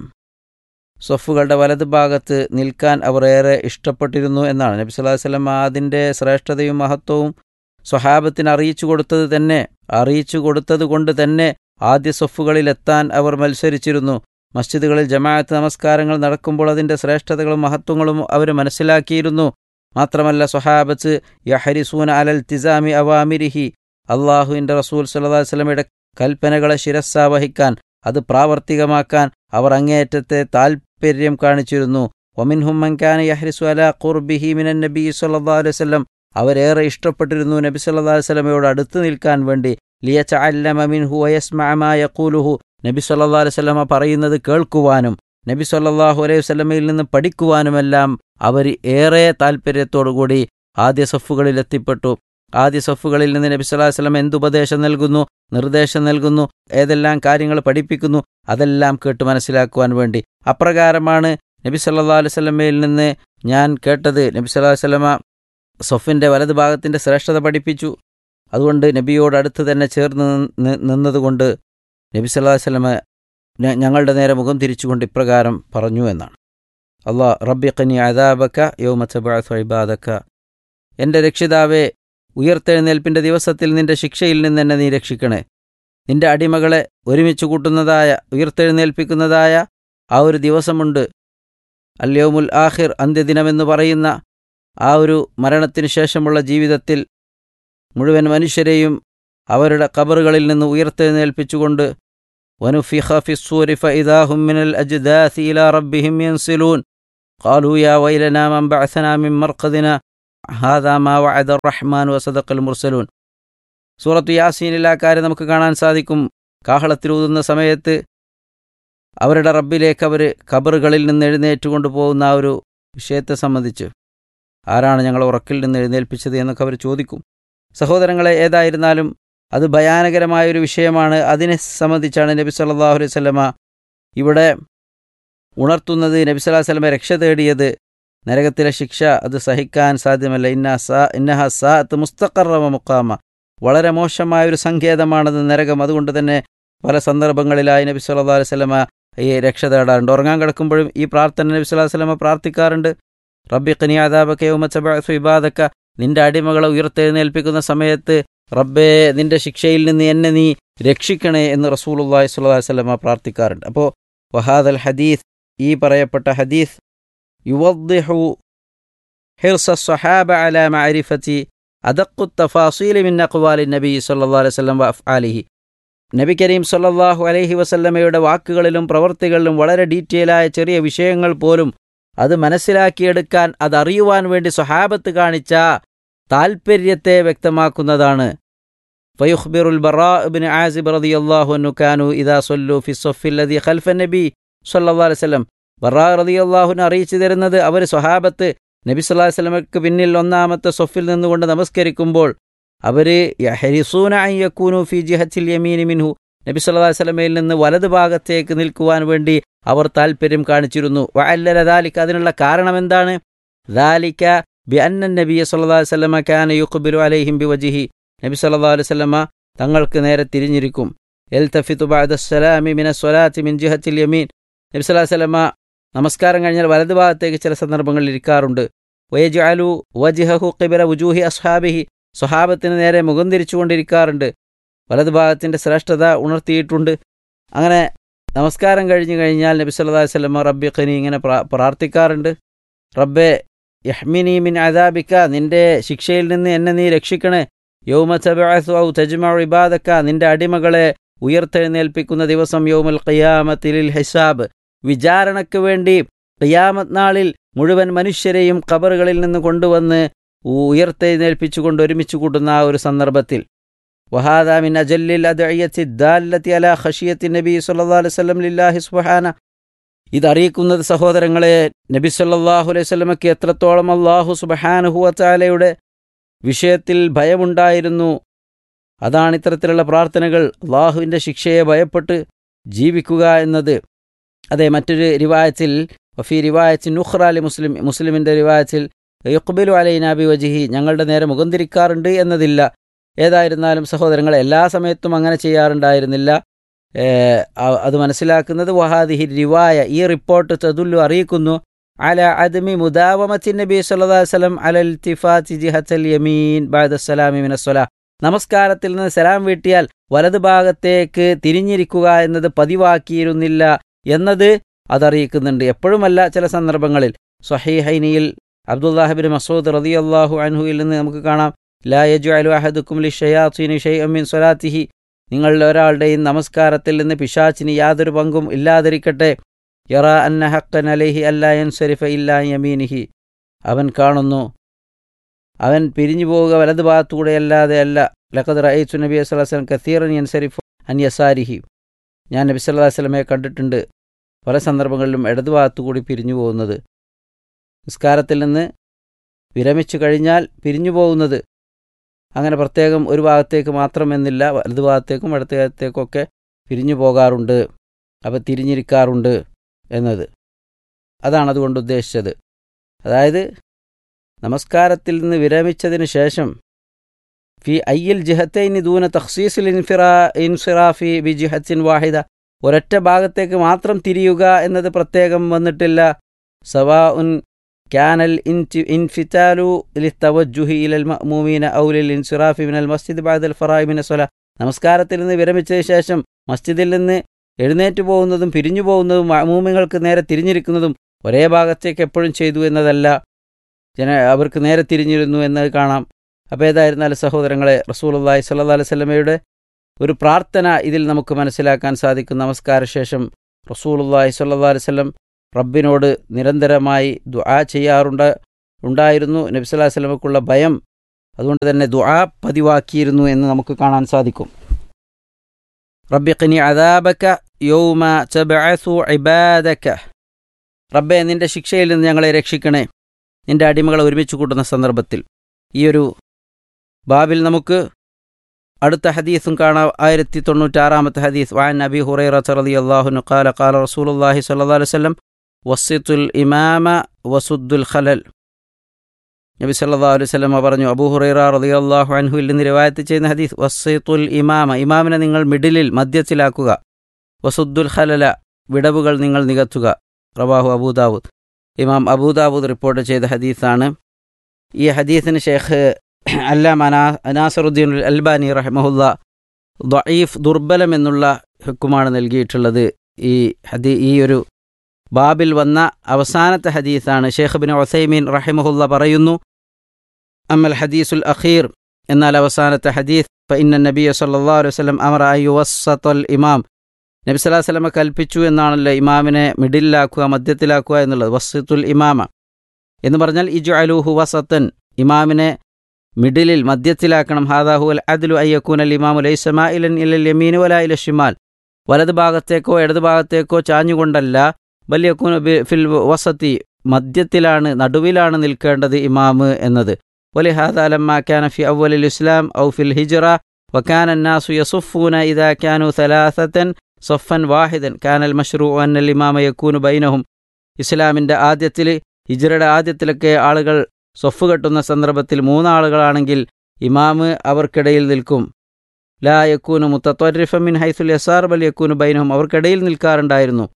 സൊഫുകളുടെ വലതുഭാഗത്ത് നിൽക്കാൻ അവർ ഏറെ ഇഷ്ടപ്പെട്ടിരുന്നു എന്നാണ് നബി സല്ലല്ലാഹു അലൈഹി വസല്ലം അതിൻ്റെ ശ്രേഷ്ഠതയും മഹത്വവും സ്വഹാബത്തിന് അറിയിച്ചു കൊടുത്തത് തന്നെ അറിയിച്ചു കൊടുത്തത് കൊണ്ട് തന്നെ ആദ്യ സൊഫുകളിൽ എത്താൻ അവർ മത്സരിച്ചിരുന്നു മസ്ജിദുകളിൽ ജമാഅത്ത് നമസ്കാരങ്ങൾ നടക്കുമ്പോൾ അതിൻ്റെ ശ്രേഷ്ഠതകളും മഹത്വങ്ങളും അവർ മനസ്സിലാക്കിയിരുന്നു മാത്രമല്ല സ്വഹാബത്ത് യഹരിസൂന അലൽ തിസാമി അവാമിരിഹി അള്ളാഹുവിൻ്റെ റസൂൽ സല്ലല്ലാഹു അലൈഹി വസല്ലമയുടെ കൽപ്പനകളെ ശിരസ്സാവഹിക്കാൻ അത് പ്രാവർത്തികമാക്കാൻ അവർ അങ്ങേയറ്റത്തെ താൽപ്പര്യം കാണിച്ചിരുന്നു ഒമിൻഹും മൻകാന യഹ്രിസു അല ഖുർബിഹി മിനൻ നബി സല്ലല്ലാഹു അലൈഹി വസല്ലം അവരേറെ ഇഷ്ടപ്പെട്ടിരുന്നു നബി സല്ലല്ലാഹു അലൈഹി വസല്ലമയോട് അടുത്ത് നിൽക്കാൻ വേണ്ടി ലിയതഅല്ലമ മിൻഹു വയസ്മഅ മാ യഖൂലുഹു നബി സല്ലല്ലാഹു അലൈഹി വസല്ലമ പറയുന്നത് കേൾക്കുവാനും നബി സല്ലല്ലാഹു അലൈഹി വസല്ലമയിൽ നിന്ന് പഠിക്കുവാനുമെല്ലാം അവർ ഏറെ താൽപ്പര്യത്തോടുകൂടി ആദ്യ സഫുകളിൽ എത്തിപ്പെട്ടു ആദ്യ സഫുകളിൽ നിന്ന് നബി സല്ലല്ലാഹു അലൈഹി വസല്ലം എന്തുപദേശം നൽകുന്നു നിർദ്ദേശം നൽകുന്നു ഏതെല്ലാം കാര്യങ്ങൾ പഠിപ്പിക്കുന്നു അതെല്ലാം കേട്ട് മനസ്സിലാക്കുവാൻ വേണ്ടി അപ്രകാരമാണ് നബി സല്ലല്ലാഹു അലൈഹി വസല്ലമയിൽ നിന്ന് ഞാൻ കേട്ടത് നബി സല്ലല്ലാഹു അലൈഹി വസല്ലമ സൊഫിൻ്റെ വലത് ഭാഗത്തിൻ്റെ ശ്രേഷ്ഠത പഠിപ്പിച്ചു അതുകൊണ്ട് നബിയോട് അടുത്ത് തന്നെ ചേർന്ന് നിന്നതുകൊണ്ട് നബി സല്ലല്ലാഹു അലൈഹി വസല്ലമ ഞങ്ങളുടെ നേരെ മുഖം തിരിച്ചുകൊണ്ട് ഇപ്രകാരം പറഞ്ഞു എന്നാണ് അള്ളാ റബ്ബി ഖനി അദാബക്ക യൗമ തബഅസു ഇബാദക്ക എൻ്റെ രക്ഷിതാവേ ഉയർത്തെഴുന്നേൽപ്പിൻ്റെ ദിവസത്തിൽ നിന്റെ ശിക്ഷയിൽ നിന്ന് എന്നെ നീ രക്ഷിക്കണേ നിന്റെ അടിമകളെ ഒരുമിച്ച് കൂട്ടുന്നതായ ഉയർത്തെഴുന്നേൽപ്പിക്കുന്നതായ ആ ഒരു ദിവസമുണ്ട് അല്യോമുൽ ആഹിർ അന്ത്യദിനമെന്ന് പറയുന്ന ആ ഒരു മരണത്തിനു ശേഷമുള്ള ജീവിതത്തിൽ മുഴുവൻ മനുഷ്യരെയും അവരുടെ കബറുകളിൽ നിന്ന് ഉയർത്തെഴുന്നേൽപ്പിച്ചുകൊണ്ട് ونفخ في الصور فإذا هم من الأجداث إلى ربهم ينسلون قالوا يا ويلنا من بعثنا من مرقدنا هذا ما وعد الرحمن وصدق المرسلون സൂറത്ത് യാസീനിൽ ആ കാര്യം നമുക്ക് കാണാൻ സാധിക്കും കാഹളത്തിലൂതുന്ന സമയത്ത് അവരുടെ റബ്ബിലേക്ക് അവർ ഖബറുകളിൽ നിന്ന് എഴുന്നേറ്റ് കൊണ്ടുപോകുന്ന ആ ഒരു വിഷയത്തെ സംബന്ധിച്ച് ആരാണ് ഞങ്ങൾ ഉറക്കിൽ നിന്ന് എഴുന്നേൽപ്പിച്ചത് എന്നൊക്കെ അവർ ചോദിക്കും സഹോദരങ്ങളെ ഏതായിരുന്നാലും അത് ഭയാനകരമായൊരു വിഷയമാണ് അതിനെ സംബന്ധിച്ചാണ് നബി സല്ലല്ലാഹു അലൈഹി വസല്ലമ ഇവിടെ ഉണർത്തുന്നത് നബി സല്ലല്ലാഹു അലൈഹി വസല്ലമ രക്ഷ തേടിയത് നരകത്തിലെ ശിക്ഷ അത് സഹിക്കാൻ സാധ്യമല്ല ഇന്ന സാ ഇന്നഹ സാത്ത് മുസ്തഖറവ മുക്കാമ വളരെ മോശമായൊരു സങ്കേതമാണത് നരകം അതുകൊണ്ട് തന്നെ പല സന്ദർഭങ്ങളിലായി നബി സല്ലല്ലാഹു അലൈഹി വസല്ലമ ഈ രക്ഷ തേടാറുണ്ട് ഉറങ്ങാൻ കിടക്കുമ്പോഴും ഈ പ്രാർത്ഥന നബി സല്ലല്ലാഹു അലൈഹി വസല്ലമ പ്രാർത്ഥിക്കാറുണ്ട് റബ്ബി ഖനി അദാബക യൗമ തബഅസു ഇബാദക നിന്റെ അടിമകളെ ഉയർത്തെഴുന്നേൽപ്പിക്കുന്ന സമയത്ത് റബ്ബേ നിന്റെ ശിക്ഷയിൽ നിന്ന് എന്നെ നീ രക്ഷിക്കണേ എന്ന് റസൂലുള്ളാഹി സ്വല്ലല്ലാഹു അലൈഹി വസല്ലമ പ്രാർത്ഥിക്കാറുണ്ട് അപ്പോൾ വഹാദൽ ഹദീസ് ഈ പറയപ്പെട്ട ഹദീസ് യുവദ്ദിഹു ഹിർസ സ്വഹാബ അല മഅരിഫത്തി അദഖു തഫാസീൽ മിൻ അഖ്വാലി നബി സല്ലല്ലാഹു അലൈഹി വസല്ലം വഅഫ്ആലിഹി നബി കരീം സല്ലല്ലാഹു അലൈഹി വസല്ലമയുടെ വാക്കുകളിലും പ്രവർത്തികളിലും വളരെ ഡീറ്റെയിലായ ചെറിയ വിഷയങ്ങൾ പോലും അത് മനസ്സിലാക്കിയെടുക്കാൻ അതറിയുവാൻ വേണ്ടി സ്വഹാബത്ത് കാണിച്ച താൽപ്പര്യത്തെ വ്യക്തമാക്കുന്നതാണ് ഫയുഖ്ബിറുൽ ബറാ ഇബ്നു ആസിബ് റളിയല്ലാഹു അൻഹു കാനു ഇദാ സല്ലു ഫി സ്വഫിൽ ലദി ഖൽഫ നബി സല്ലല്ലാഹു അലൈഹി വസല്ലം ബറാ റളിയല്ലാഹുവിനെ അറിയിച്ചു തരുന്നത് അവർ സ്വഹാബത്ത് നബി സല്ലല്ലാഹു അലൈഹി വസല്ലമക്ക് പിന്നിൽ ഒന്നാമത്തെ സ്വഫിൽ നിന്നുകൊണ്ട് നമസ്കരിക്കുമ്പോൾ അവർ യഹരിസൂന അൻ യകൂനു ഫി ജിഹത്തിൽ യമീനി മിൻഹു നബി സല്ലല്ലാഹു അലൈഹി വസല്ലമയിൽ നിന്ന് വലതു ഭാഗത്തേക്ക് നിൽക്കുവാൻ വേണ്ടി അവർ താൽപ്പര്യം കാണിച്ചിരുന്നു വഅല്ലല ദാലിക അതിനുള്ള കാരണം എന്താണ് ദാലിക ബി അന്ന നബിയ സല്ലല്ലാഹു അലൈഹി വസല്ലമ കാന യുഖ്ബിലു അലൈഹിം ബിവജ്ഹി നബി സല്ലല്ലാഹു അലൈഹി വസല്ലമ തങ്ങൾക്ക് നേരെ തിരിഞ്ഞിരിക്കും എൽതഫിതു ബഅദ സലാമി മിന സ്വലാത്തി മിൻ ജിഹത്തിൽ യമീൻ നബി സല്ലല്ലാഹു അലൈഹി വസല്ലമ നമസ്കാരം കഴിഞ്ഞാൽ വലതു ഭാഗത്തേക്ക് ചില സന്ദർഭങ്ങളിൽ ഇരിക്കാറുണ്ട് വയജഅലു വജ്ഹഹു ഖിബല വുജൂഹി അസ്ഹാബിഹി സ്വഹാബത്തിന് നേരെ മുഖം തിരിച്ചുകൊണ്ടിരിക്കാറുണ്ട് വലതു ഭാഗത്തിൻ്റെ ശ്രേഷ്ഠത ഉണർത്തിയിട്ടുണ്ട് അങ്ങനെ നമസ്കാരം കഴിഞ്ഞു കഴിഞ്ഞാൽ നബി സല്ലല്ലാഹു അലൈഹി വസല്ലമ റബ്ബി ഖനി ഇങ്ങനെ പ്രാ- പ്രാർത്ഥിക്കാറുണ്ട് റബ്ബെ യഹ്മിനി മിൻ അദാബിക നിന്റെ ശിക്ഷയിൽ നിന്ന് എന്നെ നീ രക്ഷിക്കണേ യൗമ തബഅസു ഔ തജ്മഉ ഇബാദക നിന്റെ അടിമകളെ ഉയർത്തെഴുന്നേൽപ്പിക്കുന്ന ദിവസം യൗമുൽ ഖിയാമത്തിലിൽ ഹിസാബ് വിചാരണയ്ക്ക് വേണ്ടി ഖിയാമത്ത് നാളിൽ മുഴുവൻ മനുഷ്യരെയും ഖബറുകളിൽ നിന്ന് കൊണ്ടുവന്ന് ഉയർത്തെഴുന്നേൽപ്പിച്ചുകൊണ്ട് ഒരുമിച്ച് കൂട്ടുന്ന ആ ഒരു സന്ദർഭത്തിൽ വഹാദ മിൻ അജല്ലിൽ അദ്ഇയത്തി ദാല്ലത്തി അലാ ഖശിയത്തി നബി സല്ലല്ലാഹു അലൈഹി വസല്ലം ലില്ലാഹി സുബ്ഹാന ഇതറിയിക്കുന്നത് സഹോദരങ്ങളെ നബി സല്ലല്ലാഹു അലൈഹി വസല്ലമക്ക് എത്രത്തോളം അല്ലാഹു സുബ്ഹാനഹു വതആലയുടെ വിഷയത്തിൽ ഭയമുണ്ടായിരുന്നു അതാണ് ഇത്തരത്തിലുള്ള പ്രാർത്ഥനകൾ അള്ളാഹുവിൻ്റെ ശിക്ഷയെ ഭയപ്പെട്ട് ജീവിക്കുക എന്നത് അതെ മറ്റൊരു റിവായത്തിൽ വഫി റിവായത്തിൽ നുഖ്റ അലി മുസ്ലിം മുസ്ലിമിൻ്റെ റിവായത്തിൽ യുഖ്ബിലു അലൈന ബി വജിഹി ഞങ്ങളുടെ നേരെ മുഖം തിരിക്കാറുണ്ട് എന്നതില്ല ഏതായിരുന്നാലും സഹോദരങ്ങൾ എല്ലാ സമയത്തും അങ്ങനെ ചെയ്യാറുണ്ടായിരുന്നില്ല ഏഹ് അ- അത് മനസ്സിലാക്കുന്നത് വഹാദിഹി റിവായ ഈ റിപ്പോർട്ട് തദുല്ലു അറിയിക്കുന്നു അല അദ്മി മുദാവമത്തി നബി സല്ലല്ലാഹു അലൈഹി വസല്ലം അലൽ തിഫാത്തി ജിഹത്തൽ യമീൻ ബഅദ സലാമി മിനസ്സലാ നമസ്കാരത്തിൽ നിന്ന് സലാം വീട്ടിയാൽ വലതു ഭാഗത്തേക്ക് തിരിഞ്ഞിരിക്കുക എന്നത് പതിവാക്കിയിരുന്നില്ല എന്നത് അതറിയിക്കുന്നുണ്ട് എപ്പോഴുമല്ല ചില സന്ദർഭങ്ങളിൽ സ്വഹീഹൈനിയിൽ അബ്ദുല്ലാഹിബിൻ മസൂദ് റളിയല്ലാഹു അൻഹുവിൽ നിന്ന് നമുക്ക് കാണാം ലാ യജ്അലു അഹദുക്കും ലിഷയാത്തീനി ഷൈഅൻ മിൻ സ്വലാത്തിഹി നിങ്ങളിൽ ഒരാളുടെയും നമസ്കാരത്തിൽ നിന്ന് പിശാച്ചിന് യാതൊരു പങ്കും ഇല്ലാതിരിക്കട്ടെ യറ അന്ന ഹക്കൻ അലൈഹി അല്ലാ യൻസരിഫ ഇല്ലാ യമീനിഹി അവൻ കാണുന്നു അവൻ പിരിഞ്ഞു പോവുക വലതു ഭാഗത്തൂടെ അല്ലാതെ അല്ല ലഖദ് റഅയ്തു നബി സല്ലല്ലാഹു അലൈഹി വസല്ലം കസീറൻ യൻസരിഫു അൻ യസാരിഹി ഞാൻ നബി സല്ലല്ലാഹു അലൈഹി വസല്ലമയെ കണ്ടിട്ടുണ്ട് പല സന്ദർഭങ്ങളിലും ഇടതു ഭാഗത്തുകൂടി പിരിഞ്ഞു പോകുന്നത് നിസ്കാരത്തിൽ നിന്ന് വിരമിച്ചു കഴിഞ്ഞാൽ പിരിഞ്ഞു പോകുന്നത് അങ്ങനെ പ്രത്യേകം ഒരു ഭാഗത്തേക്ക് മാത്രമെന്നില്ല വലതു ഭാഗത്തേക്കും ഇടതു ഭാഗത്തേക്കൊക്കെ പിരിഞ്ഞു പോകാറുണ്ട് അപ്പോൾ തിരിഞ്ഞിരിക്കാറുണ്ട് എന്നത് അതാണ് അതുകൊണ്ട് ഉദ്ദേശിച്ചത് അതായത് നമസ്കാരത്തിൽ നിന്ന് വിരമിച്ചതിന് ശേഷം ഫി അയ്യൽ ജിഹത്തൈനി ദൂന തഖ്സീസിൽ ഇൻഫിറാ ഇൻഫിറാഫി ബി ജിഹത്തിൻ വാഹിദ ഒരൊറ്റ ഭാഗത്തേക്ക് മാത്രം തിരിയുക എന്നത് പ്രത്യേകം വന്നിട്ടില്ല സവാ ഉൻ ക്യാനൽ ഇൻഫിറ്റാലു ലിത്തവജുഹി ഇലൽ മഅ്മൂമീന ഔ ലിൽ ഇൻസിറാഫി മിനൽ മസ്ജിദ് ബഅദൽ ഫറായി മിന സ്വല നമസ്കാരത്തിൽ നിന്ന് വിരമിച്ചതിന് ശേഷം മസ്ജിദിൽ നിന്ന് എഴുന്നേറ്റ് പോകുന്നതും പിരിഞ്ഞു പോകുന്നതും മഅ്മൂമിങ്ങൾക്ക് നേരെ തിരിഞ്ഞിരിക്കുന്നതും ഒരേ ഭാഗത്തേക്ക് എപ്പോഴും ചെയ്തു എന്നതല്ല ജന അവർക്ക് നേരെ തിരിഞ്ഞിരുന്നു എന്ന് കാണാം അപ്പോൾ ഏതായിരുന്നാലും സഹോദരങ്ങളെ റസൂലുള്ളാഹി സ്വല്ലല്ലാഹു അലൈഹി വസല്ലമയുടെ ഒരു പ്രാർത്ഥന ഇതിൽ നമുക്ക് മനസ്സിലാക്കാൻ സാധിക്കും നമസ്കാരശേഷം റസൂലുള്ളാഹി സ്വല്ലല്ലാഹു അലൈഹി വസല്ലം റബ്ബിനോട് നിരന്തരമായി ദുആ ചെയ്യാറുണ്ട് ഉണ്ടായിരുന്നു നബി സല്ലല്ലാഹു അലൈഹി വസല്ലമക്കുള്ള ഭയം അതുകൊണ്ട് തന്നെ ദുആ പതിവാക്കിയിരുന്നു എന്ന് നമുക്ക് കാണാൻ സാധിക്കും റബ്ബി ഖിനി അദാബക യൗമ തബ്അസു ഇബാദക റബ്ബെ നിന്റെ ശിക്ഷയിൽ നിന്ന് ഞങ്ങളെ രക്ഷിക്കണേ നിന്റെ അടിമകളെ ഒരുമിച്ച് കൂട്ടുന്ന സന്ദർഭത്തിൽ ഈ ഒരു ബാബിൽ നമുക്ക് അടുത്ത ഹദീസും കാണാം ആയിരത്തി തൊണ്ണൂറ്റാറാമത്തെ ഹദീസ് വാൻ നബി ഹുറൈറ റളി അള്ളാഹുനു ഖാല ഖാല റസൂലുള്ളാഹി സ്വല്ലല്ലാഹു അലൈഹി വസല്ലം വസിത്തുൽ ഇമാമ വസുദ്ദുൽ ഖലൽ നബി സല്ലല്ലാഹു അലൈഹി വസല്ലം പറഞ്ഞു അബൂ ഹുറൈറ റളിയല്ലാഹു അൻഹുവിൽ നിന്ന് റിവായത്ത് ചെയ്യുന്ന ഹദീസ് വസിത്തുൽ ഇമാമ ഇമാമിനെ നിങ്ങൾ മിഡിലിൽ മധ്യത്തിലാക്കുക വസുദ്ദുൽ ഖലല വിടവുകൾ നിങ്ങൾ നികത്തുക റവാഹു അബൂദാവൂദ് ഇമാം അബൂദാവൂദ് റിപ്പോർട്ട് ചെയ്ത ഹദീസാണ് ഈ ഹദീസിന് ഷേഖ് അല്ലാം അനാ അനാസറുദ്ദീൻ അൽബാനി റഹ്മഹുല്ല ദഈഫ് ദുർബലം എന്നുള്ള ഹുക്കുമാണ് നൽകിയിട്ടുള്ളത് ഈ ഹദീ ഈ ഒരു ബാബിൽ വന്ന അവസാനത്തെ ഹദീസാണ് ഷേഖ് ബിൻ ഒസൈമീൻ റഹിമഹുല്ല പറയുന്നു അമ്മൽ ഹദീസുൽ അഖീർ എന്നാൽ അവസാനത്തെ ഹദീസ് ഫഇന്ന നബിയ സല്ലല്ലാഹു അലൈഹി വസല്ലം അമറ അയ്യുവസ്സത്തുൽ ഇമാം നബി സല്ലല്ലാഹു അലൈഹി വസല്ലമ കൽപ്പിച്ചു എന്നാണല്ലോ ഇമാമിനെ മിഡിലാക്കുക മധ്യത്തിലാക്കുക എന്നുള്ളത് വസ്സത്തുൽ ഇമാമ എന്ന് പറഞ്ഞാൽ ഇജു അലൂഹു വസത്തൻ ഇമാമിനെ മിഡിലിൽ മധ്യത്തിലാക്കണം ഹാദാഹു അൽ അദ്ലു അയ്യക്കൂൻ അൽ ഇമാമു ലൈസമാ ഇലൻ ഇലൽ യമീനു വല ഇല ഷിമാൽ വലത് ഭാഗത്തേക്കോ ഇടത് ഭാഗത്തേക്കോ ചാഞ്ഞുകൊണ്ടല്ല ബല്യക്കൂൻ ഫിൽ വസത്തി മധ്യത്തിലാണ് നടുവിലാണ് നിൽക്കേണ്ടത് ഇമാമ് എന്നത് ولهذا لما كان في أول الإسلام أو في الهجرة وكان الناس يصفون إذا كانوا ثلاثة صفا واحدا كان المشروع أن الإمام يكون بينهم ഇസ്ലാമിൻ്റെ ആദ്യത്തിൽ ഹിജറയുടെ ആദ്യത്തിലൊക്കെ ആളുകൾ സ്വഫ് കെട്ടുന്ന സന്ദർഭത്തിൽ മൂന്നാളുകളാണെങ്കിൽ ഇമാമ് അവർക്കിടയിൽ നിൽക്കും ലാ യക്കൂന് മുത്തത്വരിഫമിൻ ഹൈസുൽ യസാർ ബൽ യക്കൂന് ബൈനഹും അവർക്കിടയിൽ നിൽക്കാറുണ്ടായിരുന്നു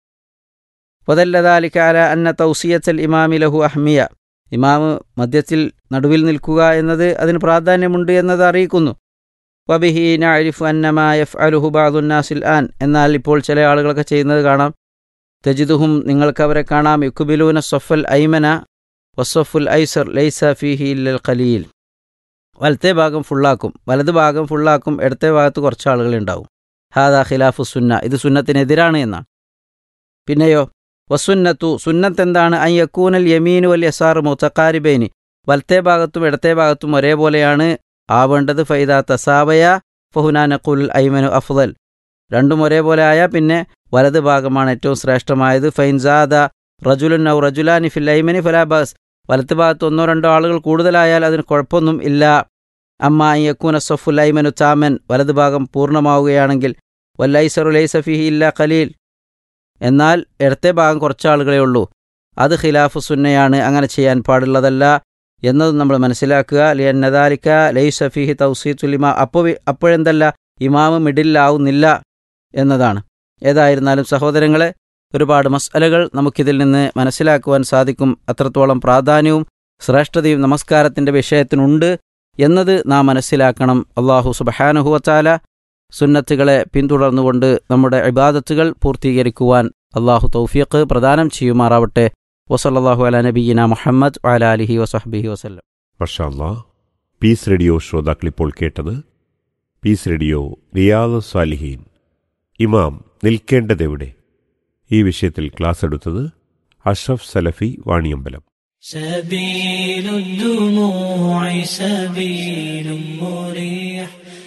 വതല്ലദാലിക്കാല അന്ന തൗസിയത്തൽ ഇമാമി ലഹു അഹ്മിയ ഇമാമ് മധ്യത്തിൽ നടുവിൽ നിൽക്കുക എന്നത് അതിന് പ്രാധാന്യമുണ്ട് എന്നത് അറിയിക്കുന്നു വബിഹി നഅരിഫു അന്നമാ യഫ്അലുഹു ബഅദുന്നാസിൽ ആൻ എന്നാൽ ഇപ്പോൾ ചില ആളുകളൊക്കെ ചെയ്യുന്നത് കാണാം തജിദുഹും നിങ്ങൾക്ക് അവരെ കാണാം യുക്കുബിലൂന സൊഫൽ ഐമന വസഫുൽ ഐസർ ലൈസ ഫിഹി ഇല്ലൽ ഖലീൽ വലത്തെ ഭാഗം ഫുള്ളാക്കും വലത് ഭാഗം ഫുള്ളാക്കും ഇടത്തെ ഭാഗത്ത് കുറച്ച് ആളുകളുണ്ടാവും ഹാദാ ഖിലാഫു സുന്ന ഇത് സുന്നത്തിനെതിരാണ് എന്നാണ് പിന്നെയോ വസുന്നത്തു സുന്നത്ത് എന്താണ് ഐ യക്കൂനൽ യമീനു വൽ യസാർ മുത്തക്കാരിബൈനി വലത്തെ ഭാഗത്തും ഇടത്തെ ഭാഗത്തും ഒരേപോലെയാണ് ആവേണ്ടത് ഫൈദ തസാവയ ഫഹുനാനഖുൽ ഐമനു അഫ്ദൽ രണ്ടും ഒരേപോലെ ആയാൽ പിന്നെ വലത് ഭാഗമാണ് ഏറ്റവും ശ്രേഷ്ഠമായത് ഫൈൻസാദ റജുലുൻ ഔ റജുലാനി ഫിൽ ഐമനി ഫലാബാസ് വലത്ത് ഭാഗത്ത് ഒന്നോ രണ്ടോ ആളുകൾ കൂടുതലായാൽ അതിന് കുഴപ്പമൊന്നും ഇല്ല അമ്മ യക്കൂന സഫുൽ ഐമനു താമൻ വലത് ഭാഗം പൂർണ്ണമാവുകയാണെങ്കിൽ വല്ലൈസറു ലൈസഫിഹി ഇല്ല ഖലീൽ എന്നാൽ ഇടത്തെ ഭാഗം കുറച്ച് ആളുകളേ ഉള്ളൂ അത് ഖിലാഫ് സുന്നയാണ് അങ്ങനെ ചെയ്യാൻ പാടുള്ളതല്ല എന്നതും നമ്മൾ മനസ്സിലാക്കുക ലിയന്നദാലിക്ക ലൈസഫിഹി തൗസീത്തുലിമ അപ്പോൾ അപ്പോഴെന്തല്ല ഇമാമ് മിഡിലാവുന്നില്ല എന്നതാണ് ഏതായിരുന്നാലും സഹോദരങ്ങളെ ഒരുപാട് മസ്അലകൾ നമുക്കിതിൽ നിന്ന് മനസ്സിലാക്കുവാൻ സാധിക്കും അത്രത്തോളം പ്രാധാന്യവും ശ്രേഷ്ഠതയും നമസ്കാരത്തിൻ്റെ വിഷയത്തിനുണ്ട് എന്നത് നാം മനസ്സിലാക്കണം അള്ളാഹു സുബഹാനുഹുവച്ചാല സുന്നത്തുകളെ പിന്തുടർന്നുകൊണ്ട് നമ്മുടെ ഇബാദത്തുകൾ പൂർത്തീകരിക്കുവാൻ അള്ളാഹു തൗഫീഖ് പ്രദാനം ചെയ്യുമാറാവട്ടെ വസല്ലാഹു അല നബീന മുഹമ്മദ് അല അലിഹി വസഹബിഹി വസ്ലം മഷാല്ലാ പീസ് റേഡിയോ ശ്രോതാക്കളിപ്പോൾ കേട്ടത് പീസ് റേഡിയോ റിയാദ് സാലിഹീൻ ഇമാം നിൽക്കേണ്ടതെവിടെ ഈ വിഷയത്തിൽ ക്ലാസ് എടുത്തത് അഷ്റഫ് സലഫി വാണിയമ്പലം سبيل الدموع سبيل مريح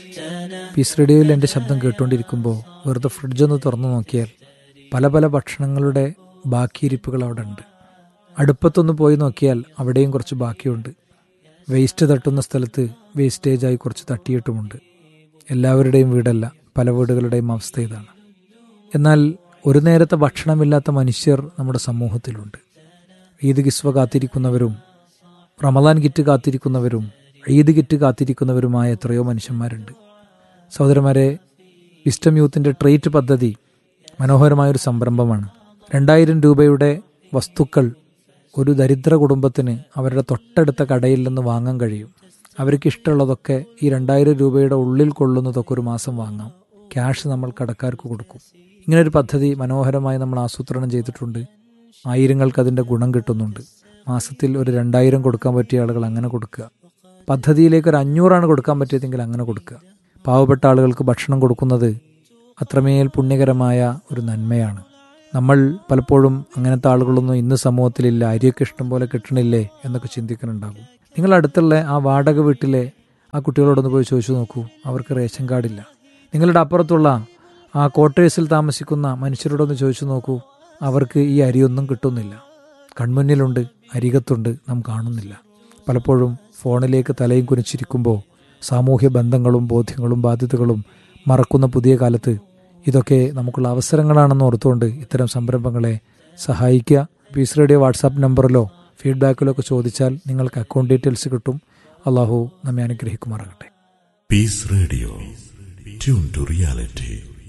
പീസ് റേഡിയോയിൽ എൻ്റെ ശബ്ദം കേട്ടുകൊണ്ടിരിക്കുമ്പോൾ വെറുതെ ഫ്രിഡ്ജൊന്ന് തുറന്നു നോക്കിയാൽ പല പല ഭക്ഷണങ്ങളുടെ ബാക്കിയിരിപ്പുകൾ അവിടെ ഉണ്ട് അടുപ്പത്തൊന്ന് പോയി നോക്കിയാൽ അവിടെയും കുറച്ച് ബാക്കിയുണ്ട് വേസ്റ്റ് തട്ടുന്ന സ്ഥലത്ത് വേസ്റ്റേജായി കുറച്ച് തട്ടിയിട്ടുമുണ്ട് എല്ലാവരുടെയും വീടല്ല പല വീടുകളുടെയും അവസ്ഥ ഇതാണ് എന്നാൽ ഒരു നേരത്തെ ഭക്ഷണമില്ലാത്ത മനുഷ്യർ നമ്മുടെ സമൂഹത്തിലുണ്ട് ഈദ് കിസ്വ കാത്തിരിക്കുന്നവരും റമദാൻ കിറ്റ് കാത്തിരിക്കുന്നവരും ഈദ് കിറ്റ് കാത്തിരിക്കുന്നവരുമായ എത്രയോ മനുഷ്യന്മാരുണ്ട് സഹോദരന്മാരെ വിസ്റ്റം യൂത്തിൻ്റെ ട്രേറ്റ് പദ്ധതി മനോഹരമായൊരു സംരംഭമാണ് രണ്ടായിരം രൂപയുടെ വസ്തുക്കൾ ഒരു ദരിദ്ര കുടുംബത്തിന് അവരുടെ തൊട്ടടുത്ത കടയിൽ നിന്ന് വാങ്ങാൻ കഴിയും അവർക്ക് ഇഷ്ടമുള്ളതൊക്കെ ഈ രണ്ടായിരം രൂപയുടെ ഉള്ളിൽ കൊള്ളുന്നതൊക്കെ ഒരു മാസം വാങ്ങാം ക്യാഷ് നമ്മൾ കടക്കാർക്ക് കൊടുക്കും ഇങ്ങനൊരു പദ്ധതി മനോഹരമായി നമ്മൾ ആസൂത്രണം ചെയ്തിട്ടുണ്ട് ആയിരങ്ങൾക്ക് അതിൻ്റെ ഗുണം കിട്ടുന്നുണ്ട് മാസത്തിൽ ഒരു രണ്ടായിരം കൊടുക്കാൻ പറ്റിയ ആളുകൾ അങ്ങനെ കൊടുക്കുക പദ്ധതിയിലേക്ക് ഒരു അഞ്ഞൂറാണ് കൊടുക്കാൻ പറ്റിയതെങ്കിൽ അങ്ങനെ കൊടുക്കുക പാവപ്പെട്ട ആളുകൾക്ക് ഭക്ഷണം കൊടുക്കുന്നത് അത്രമേൽ പുണ്യകരമായ ഒരു നന്മയാണ് നമ്മൾ പലപ്പോഴും അങ്ങനത്തെ ആളുകളൊന്നും ഇന്ന് സമൂഹത്തിലില്ല അരിയൊക്കെ ഇഷ്ടം പോലെ കിട്ടണില്ലേ എന്നൊക്കെ ചിന്തിക്കുന്നുണ്ടാകും നിങ്ങൾ അടുത്തുള്ള ആ വാടക വീട്ടിലെ ആ കുട്ടികളോടൊന്ന് പോയി ചോദിച്ചു നോക്കൂ അവർക്ക് റേഷൻ കാർഡില്ല നിങ്ങളുടെ അപ്പുറത്തുള്ള ആ ക്വാർട്ടേഴ്സിൽ താമസിക്കുന്ന മനുഷ്യരോടൊന്ന് ചോദിച്ചു നോക്കൂ അവർക്ക് ഈ അരിയൊന്നും കിട്ടുന്നില്ല കൺമുന്നിലുണ്ട് അരികത്തുണ്ട് നാം കാണുന്നില്ല പലപ്പോഴും ഫോണിലേക്ക് തലയും കുനിച്ചിരിക്കുമ്പോൾ സാമൂഹ്യ ബന്ധങ്ങളും ബോധ്യങ്ങളും ബാധ്യതകളും മറക്കുന്ന പുതിയ കാലത്ത് ഇതൊക്കെ നമുക്കുള്ള അവസരങ്ങളാണെന്ന് ഓർത്തുകൊണ്ട് ഇത്തരം സംരംഭങ്ങളെ സഹായിക്കുക പീസ് റേഡിയോ വാട്സാപ്പ് നമ്പറിലോ ഫീഡ്ബാക്കിലോ ഒക്കെ ചോദിച്ചാൽ നിങ്ങൾക്ക് അക്കൗണ്ട് ഡീറ്റെയിൽസ് കിട്ടും അള്ളാഹു നമ്മെ അനുഗ്രഹിക്കുമാറാകട്ടെ Peace Radio. Tune to reality.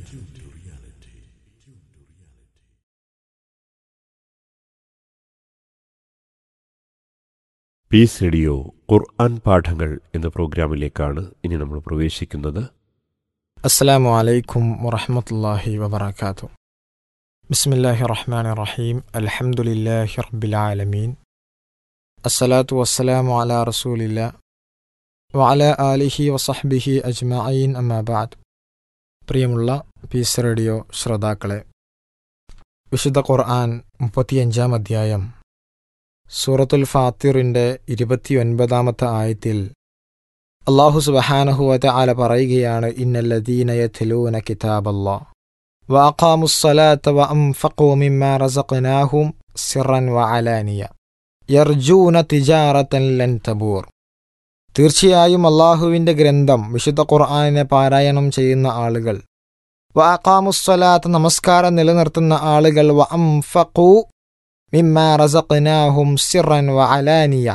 Peace radio Quran പാഠങ്ങൾ എന്ന പ്രോഗ്രാമിലേക്കാണ് ഇനി നമ്മൾ പ്രവേശിക്കുന്നത് അസ്സലാമു അലൈക്കും വറഹമത്തല്ലാഹി വബർക്കാത്തു ബിസ്മില്ലാഹി റഹ്മാൻ റഹീം അൽഹംദുലില്ലാഹി റബ്ബിൽ ആലമീൻ അസ്സലാത്തു വസ്സലാമു അലാ റസൂലില്ല വഅല ആലിഹി വസഹ്ബിഹി അജ്മഈൻ അമ്മാബാദ് പ്രിയമുള്ള പീസ് റേഡിയോ ശ്രോതാക്കളെ വിശുദ്ധ ഖുർആൻ മുപ്പത്തിയഞ്ചാം അധ്യായം സൂറത്തുൽ ഫാത്തിറിൻ്റെ ഇരുപത്തിയൊൻപതാമത്തെ ആയത്തിൽ അള്ളാഹു സുബഹാനഹുവത ആല പറയുകയാണ് ഇന്നല്ലദീന യത്ലൂന കിതാബല്ലാ വഅഖാമുസ്സലാത്ത വഅൻഫഖൂ മിമ്മാ റസഖ്നാഹും സിറൻ വഅലാനിയ യർജൂന തിജാറത്തൻ ലൻ തബൂർ തീർച്ചയായും അള്ളാഹുവിൻ്റെ ഗ്രന്ഥം വിശുദ്ധ ഖുർആാനിനെ പാരായണം ചെയ്യുന്ന ആളുകൾ വഅഖാമുസ്സലാത്ത് നമസ്കാരം നിലനിർത്തുന്ന ആളുകൾ വഅൻഫഖൂ മിമ്മാ റസഖ്നാഹും സിറൻ വഅലാനിയ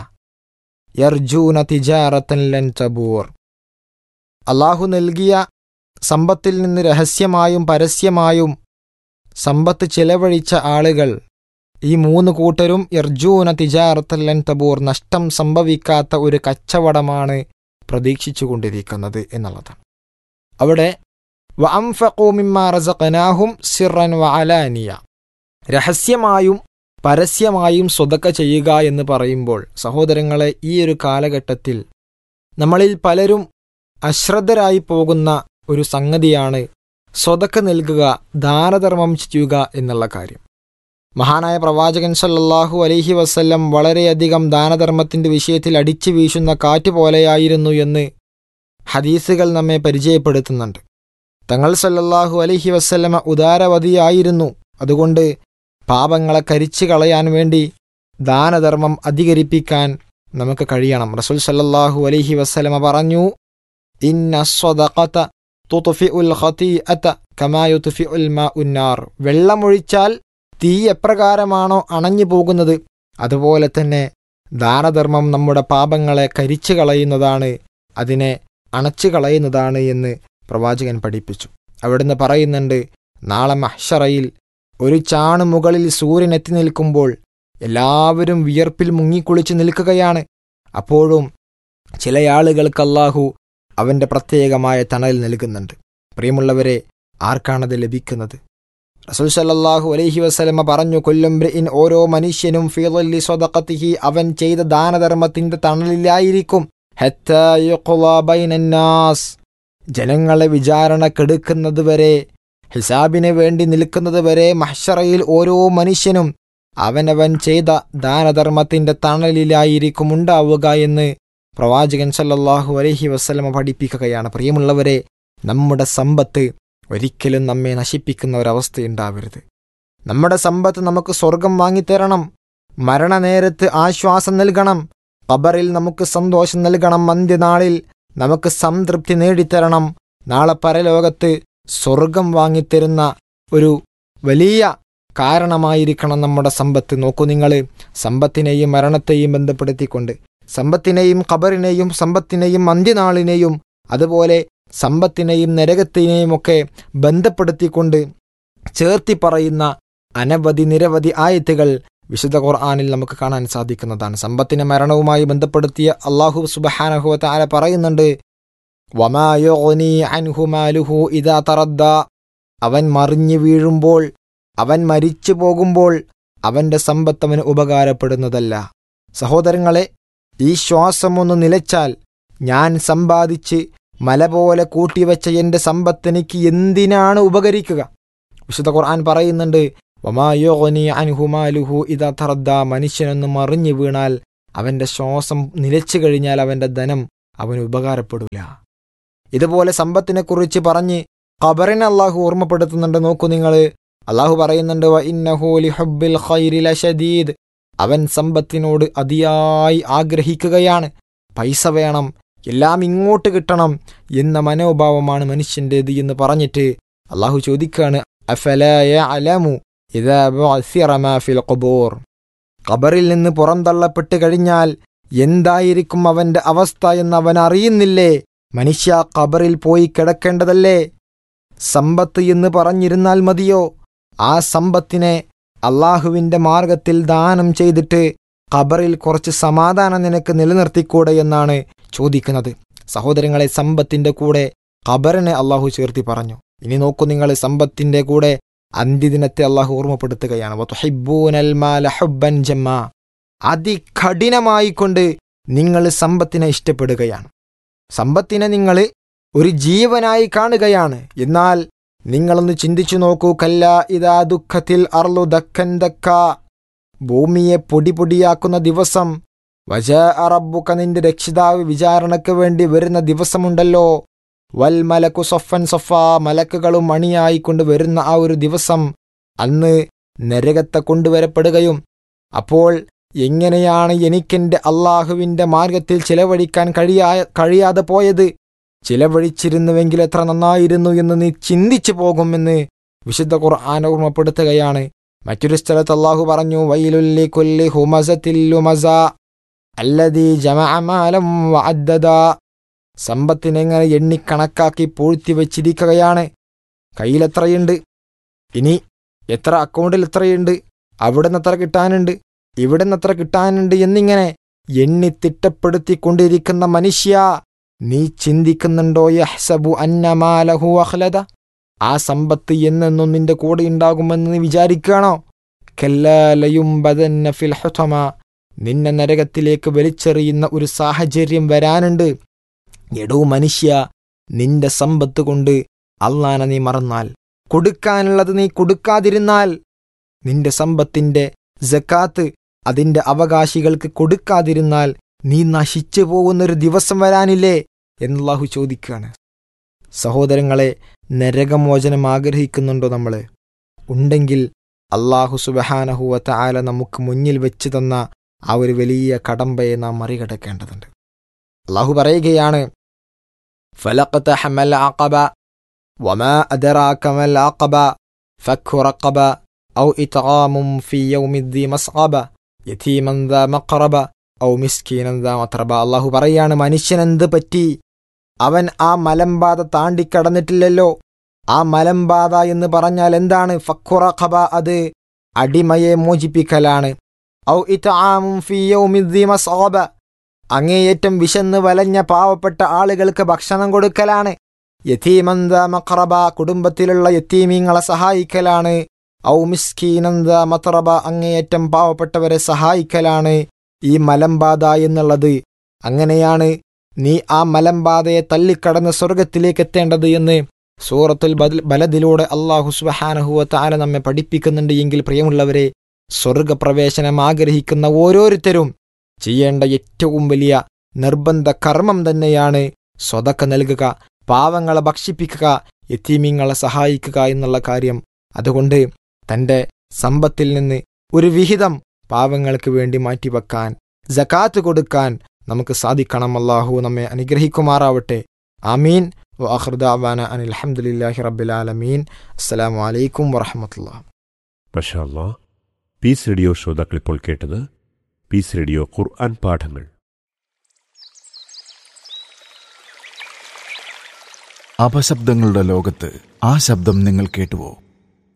യർജൂന തിജാറത്തൻ ലൻ തബൂർ അള്ളാഹു നൽകിയ സമ്പത്തിൽ നിന്ന് രഹസ്യമായും പരസ്യമായും സമ്പത്ത് ചെലവഴിച്ച ആളുകൾ ഈ മൂന്ന് കൂട്ടരും യർജൂന തിജാറത്തൻ ലൻ തബൂർ നഷ്ടം സംഭവിക്കാത്ത ഒരു കച്ചവടമാണ് പ്രതീക്ഷിച്ചുകൊണ്ടിരിക്കുന്നത് എന്നുള്ളതാണ് അവിടെ വഅംഫഖൂമിമ്മാ റസഖനാഹും സിറൻ വഅലാനിയ രഹസ്യമായും പരസ്യമായും സ്വതക്ക ചെയ്യുക എന്ന് പറയുമ്പോൾ സഹോദരങ്ങളെ ഈ ഒരു കാലഘട്ടത്തിൽ നമ്മളിൽ പലരും അശ്രദ്ധരായി പോകുന്ന ഒരു സംഗതിയാണ് സ്വതക്ക നൽകുക ദാനധർമ്മം ചെയ്യുക എന്നുള്ള കാര്യം മഹാനായ പ്രവാചകൻ സല്ലല്ലാഹു അലൈഹി വസല്ലം വളരെയധികം ദാനധർമ്മത്തിന്റെ വിഷയത്തിൽ അടിച്ചു വീശുന്ന കാറ്റ് പോലെയായിരുന്നു എന്ന് ഹദീസുകൾ നമ്മെ പരിചയപ്പെടുത്തുന്നുണ്ട് തങ്ങൾ സല്ലല്ലാഹു അലൈഹി വസല്ലമ ഉദാരവതിയായിരുന്നു അതുകൊണ്ട് പാപങ്ങളെ കരിച്ചു കളയാൻ വേണ്ടി ദാനധർമ്മം അധികരിപ്പിക്കാൻ നമുക്ക് കഴിയണം റസൂൽ സല്ലല്ലാഹു അലൈഹി വസല്ലമ പറഞ്ഞു ഇന്ന സ്വദഖത തുത്ഫിഉൽ ഖതീഅത കമാ യുത്ഫിഉൽ മാഉൻ നാർ വെള്ളമൊഴിച്ചാൽ തീ എപ്രകാരമാണോ അണഞ്ഞു പോകുന്നത് അതുപോലെ തന്നെ ദാനധർമ്മം നമ്മുടെ പാപങ്ങളെ കരിച്ചു കളയുന്നതാണ് അതിനെ അണച്ചു കളയുന്നതാണ് എന്ന് പ്രവാചകൻ പഠിപ്പിച്ചു അവിടുന്ന് പറയുന്നുണ്ട് നാളെ മഹ്ഷറയിൽ ഒരു ചാണ് മുകളിൽ സൂര്യൻ എത്തി നിൽക്കുമ്പോൾ എല്ലാവരും വിയർപ്പിൽ മുങ്ങിക്കുളിച്ച് നിൽക്കുകയാണ് അപ്പോഴും ചില ആളുകൾക്ക് അല്ലാഹു അവൻ്റെ പ്രത്യേകമായ തണൽ നൽകുന്നുണ്ട് പ്രിയമുള്ളവരെ ആർക്കാണത് ലഭിക്കുന്നത് റസൂൽ സല്ലല്ലാഹു അലൈഹി വസല്ലമ പറഞ്ഞു കൊല്ലും ബ്രിഇൻ ഓരോ മനുഷ്യനും ഫീലി സ്വതക്കത്തിഹി അവൻ ചെയ്ത ദാനധർമ്മത്തിന്റെ തണലിലായിരിക്കും ഹത്താ യുഖ്ളാ ബൈനന്നാസ് ജനങ്ങളെ വിചാരണ കെടുക്കുന്നതുവരെ ഹിസാബിന് വേണ്ടി നിൽക്കുന്നതുവരെ മഹ്ഷറയിൽ ഓരോ മനുഷ്യനും അവനവൻ ചെയ്ത ദാനധർമ്മത്തിന്റെ തണലിലായിരിക്കും ഉണ്ടാവുക എന്ന് പ്രവാചകൻ സല്ലല്ലാഹു അലൈഹി വസ്ലമ പഠിപ്പിക്കുകയാണ് പ്രിയമുള്ളവരെ നമ്മുടെ സമ്പത്ത് ഒരിക്കലും നമ്മെ നശിപ്പിക്കുന്ന ഒരവസ്ഥയുണ്ടാവരുത് നമ്മുടെ സമ്പത്ത് നമുക്ക് സ്വർഗം വാങ്ങിത്തരണം മരണനേരത്ത് ആശ്വാസം നൽകണം ഖബറിൽ നമുക്ക് സന്തോഷം നൽകണം അന്ത്യനാളിൽ നമുക്ക് സംതൃപ്തി നേടിത്തരണം നാളെ പരലോകത്ത് സ്വർഗം വാങ്ങിത്തരുന്ന ഒരു വലിയ കാരണമായിരിക്കണം നമ്മുടെ സമ്പത്ത് നോക്കൂ നിങ്ങൾ സമ്പത്തിനെയും മരണത്തെയും ബന്ധപ്പെടുത്തിക്കൊണ്ട് സമ്പത്തിനെയും ഖബറിനെയും സമ്പത്തിനെയും അന്ത്യനാളിനെയും അതുപോലെ സമ്പത്തിനെയും നരകത്തിനെയും ഒക്കെ ബന്ധപ്പെടുത്തിക്കൊണ്ട് ചേർത്തി പറയുന്ന അനവധി നിരവധി ആയത്തുകൾ വിശുദ്ധ ഖുർആാനിൽ നമുക്ക് കാണാൻ സാധിക്കുന്നതാണ് സമ്പത്തിനെ മരണവുമായി ബന്ധപ്പെടുത്തിയ അള്ളാഹു സുബഹാനഹു താര പറയുന്നുണ്ട് വമായോനി അൻഹുമാലുഹു ഇതാ തറദ്ദ അവൻ മറിഞ്ഞു വീഴുമ്പോൾ അവൻ മരിച്ചു പോകുമ്പോൾ അവന്റെ സമ്പത്ത് അവന് ഉപകാരപ്പെടുന്നതല്ല സഹോദരങ്ങളെ ഈ ശ്വാസമൊന്ന് നിലച്ചാൽ ഞാൻ സമ്പാദിച്ച് മല പോലെ കൂട്ടിവെച്ച എൻ്റെ സമ്പത്ത് എനിക്ക് എന്തിനാണ് ഉപകരിക്കുക വിശുദ്ധ ഖുർആൻ പറയുന്നുണ്ട് വമായോനി അൻഹുമാലുഹു ഇതാ തറദ്ദ മനുഷ്യനൊന്ന് മറിഞ്ഞു വീണാൽ അവൻ്റെ ശ്വാസം നിലച്ചു കഴിഞ്ഞാൽ അവൻ്റെ ധനം അവന് ഉപകാരപ്പെടില്ല ഇതുപോലെ സമ്പത്തിനെക്കുറിച്ച് പറഞ്ഞ് ഖബറിനെ അള്ളാഹു ഓർമ്മപ്പെടുത്തുന്നുണ്ട് നോക്കൂ നിങ്ങൾ അള്ളാഹു പറയുന്നുണ്ട് "വ ഇന്നഹു ലിഹുബ്ബിൽ ഖൈരി ലശദീദ്." അവൻ സമ്പത്തിനോട് അതിയായി ആഗ്രഹിക്കുകയാണ് പൈസ വേണം എല്ലാം ഇങ്ങോട്ട് കിട്ടണം എന്ന മനോഭാവമാണ് മനുഷ്യൻ്റേത് എന്ന് പറഞ്ഞിട്ട് അള്ളാഹു ചോദിക്കുകയാണ് അഫലായ അലമു ഇതാ ബുഅ്സിറ മാ ഫിൽ ഖുബൂർ ഖബറിൽ നിന്ന് പുറന്തള്ളപ്പെട്ട് കഴിഞ്ഞാൽ എന്തായിരിക്കും അവന്റെ അവസ്ഥ എന്ന് അവൻ അറിയുന്നില്ലേ മനുഷ്യ ഖബറിൽ പോയി കിടക്കേണ്ടതല്ലേ സമ്പത്ത് എന്ന് പറഞ്ഞിരുന്നാൽ മതിയോ ആ സമ്പത്തിനെ അള്ളാഹുവിന്റെ മാർഗത്തിൽ ദാനം ചെയ്തിട്ട് ഖബറിൽ കുറച്ച് സമാധാനം നിനക്ക് നിലനിർത്തിക്കൂടെ എന്നാണ് ചോദിക്കുന്നത് സഹോദരങ്ങളെ സമ്പത്തിന്റെ കൂടെ ഖബറിനെ അള്ളാഹു ചേർത്തി പറഞ്ഞു ഇനി നോക്കൂ നിങ്ങൾ സമ്പത്തിന്റെ കൂടെ അന്ത്യദിനത്തെ അള്ളാഹു ഓർമ്മപ്പെടുത്തുകയാണ് വതുഹിബ്ബൂനൽ മാല ഹുബ്ബൻ ജമ്മാ അതികഠിനമായി കൊണ്ട് നിങ്ങൾ സമ്പത്തിനെ ഇഷ്ടപ്പെടുകയാണ് സമ്പത്തിനെ നിങ്ങൾ ഒരു ജീവനായി കാണുകയാണ് എന്നാൽ നിങ്ങളൊന്ന് ചിന്തിച്ചു നോക്കൂ കല്ല ഇതാ ദുഃഖത്തിൽ അർലു ദക്കൻ ദക്ക ഭൂമിയെ പൊടി പൊടിയാക്കുന്ന ദിവസം വജ അറബുക്ക നിന്റെ രക്ഷിതാവ് വിചാരണയ്ക്ക് വേണ്ടി വരുന്ന ദിവസമുണ്ടല്ലോ വൽ മലക്കു സൊഫൻ സൊഫ മലക്കുകളും അണിയായിക്കൊണ്ട് വരുന്ന ആ ഒരു ദിവസം അന്ന് നരകത്തെ കൊണ്ടുവരപ്പെടുകയും അപ്പോൾ എങ്ങനെയാണ് എനിക്കെന്റെ അള്ളാഹുവിന്റെ മാർഗത്തിൽ ചിലവഴിക്കാൻ കഴിയാ കഴിയാതെ പോയത് ചിലവഴിച്ചിരുന്നുവെങ്കിൽ എത്ര നന്നായിരുന്നു എന്ന് നീ ചിന്തിച്ചു പോകുമെന്ന് വിശുദ്ധ ഖുർആൻ ഓർമ്മപ്പെടുത്തുകയാണ് മറ്റൊരു സ്ഥലത്ത് അള്ളാഹു പറഞ്ഞു വൈലുല്ലി കൊല്ലി ഹുമസത്തിൽ ലുമസ അല്ലദീ ജമഅമാലം വഅദ്ദദ സമ്പത്തിനെങ്ങനെ എണ്ണിക്കണക്കാക്കി പൂഴ്ത്തി വെച്ചിരിക്കുകയാണ് കയ്യിലെത്രയുണ്ട് ഇനി എത്ര അക്കൗണ്ടിൽ എത്രയുണ്ട് അവിടെ നിന്ന് എത്ര കിട്ടാനുണ്ട് ഇവിടെ നിന്ന് എത്ര കിട്ടാനുണ്ട് എന്നിങ്ങനെ എണ്ണി തിട്ടപ്പെടുത്തിക്കൊണ്ടിരിക്കുന്ന മനുഷ്യ നീ ചിന്തിക്കുന്നുണ്ടോ യഹ്സബു അന്നമാലഹു അഹ്ലദ ആ സമ്പത്ത് എന്നെന്നും നിന്റെ കൂടെ ഉണ്ടാകുമെന്ന് നീ വിചാരിക്കുകയാണോ കല്ലാലയും ബദന്ന ഫിൽ ഹുതമ നിന്നെ നരകത്തിലേക്ക് വലിച്ചെറിയുന്ന ഒരു സാഹചര്യം വരാനുണ്ട് എടോ മനുഷ്യ നിന്റെ സമ്പത്ത് കൊണ്ട് അള്ളാനെ നീ മറന്നാൽ കൊടുക്കാനുള്ളത് നീ കൊടുക്കാതിരുന്നാൽ നിന്റെ സമ്പത്തിന്റെ ജക്കാത്ത് അതിന്റെ അവകാശികൾക്ക് കൊടുക്കാതിരുന്നാൽ നീ നശിച്ചു പോകുന്നൊരു ദിവസം വരാനില്ലേ എന്നല്ലാഹു ചോദിക്കുകയാണ് സഹോദരങ്ങളെ നരകമോചനം ആഗ്രഹിക്കുന്നുണ്ടോ നമ്മൾ ഉണ്ടെങ്കിൽ അള്ളാഹു സുബഹാനഹുവത്ത ആല നമുക്ക് മുന്നിൽ വെച്ച് തന്ന ആ ഒരു വലിയ കടമ്പയെ നാം മറികടക്കേണ്ടതുണ്ട് അള്ളാഹു പറയുകയാണ് ഫലഖത്ത ഹമൽ ആഖബ വമാ അദറാക മൽ ആഖബ ഫക്കു റഖബ ഔ ഇത്ഗാമും ഫി യൗമി ദി മസ്അബ യതീമൻ ദാ മഖറബ ഔ മിസ്കീനൻ ദാ മത്രബ അള്ളാഹു പറയാണ് മനുഷ്യനെന്ത് പറ്റി അവൻ ആ മലമ്പാത താണ്ടിക്കടന്നിട്ടില്ലല്ലോ ആ മലമ്പാത എന്ന് പറഞ്ഞാൽ എന്താണ് ഫക്കുറഖബ അത് അടിമയെ മോചിപ്പിക്കലാണ് ഔ ഇത്ആമും ഫീ യൗമി ദി മസ്അബ അങ്ങേയറ്റം വിശന്ന് വലഞ്ഞ പാവപ്പെട്ട ആളുകൾക്ക് ഭക്ഷണം കൊടുക്കലാണ് യതീമന്ത മഖറബ കുടുംബത്തിലുള്ള യത്തീമീങ്ങളെ സഹായിക്കലാണ് ഔ മിസ്കീനന്ത മത്രബ അങ്ങേയറ്റം പാവപ്പെട്ടവരെ സഹായിക്കലാണ് ഈ മലമ്പാത എന്നുള്ളത് അങ്ങനെയാണ് നീ ആ മലമ്പാതയെ തള്ളിക്കടന്ന് സ്വർഗത്തിലേക്ക് എത്തേണ്ടത് എന്ന് സൂറത്തുൽ ബദൽ ബലദിലൂടെ അള്ളാഹു സുബഹാനഹുവ താല നമ്മെ പഠിപ്പിക്കുന്നുണ്ട് എങ്കിൽ പ്രിയമുള്ളവരെ സ്വർഗപ്രവേശനം ആഗ്രഹിക്കുന്ന ഓരോരുത്തരും ചെയ്യേണ്ട ഏറ്റവും വലിയ നിർബന്ധ കർമ്മം തന്നെയാണ് സ്വതക്ക നൽകുക പാവങ്ങളെ ഭക്ഷിപ്പിക്കുക എത്തീമീങ്ങളെ സഹായിക്കുക എന്നുള്ള കാര്യം അതുകൊണ്ട് തൻ്റെ സമ്പത്തിൽ നിന്ന് ഒരു വിഹിതം പാവങ്ങൾക്ക് വേണ്ടി മാറ്റിവെക്കാൻ ജക്കാത്ത് കൊടുക്കാൻ നമുക്ക് സാധിക്കണം അള്ളാഹു നമ്മെ അനുഗ്രഹിക്കുമാറാവട്ടെ ആമീൻ വാഹൃദാവാന അനിൽ അഹമ്മദില്ലാഹി റബ്ബിലാലമീൻ അസ്സലാമു അലൈക്കും വറഹമത്തുള്ള മഷാല്ലാ പീസ് റേഡിയോ ശ്രോതാക്കൾ ഇപ്പോൾ കേട്ടത് പീസ് റേഡിയോ ഖുർആൻ പാഠങ്ങൾ അപശബ്ദങ്ങളുടെ ലോകത്ത് ആ ശബ്ദം നിങ്ങൾ കേട്ടുവോ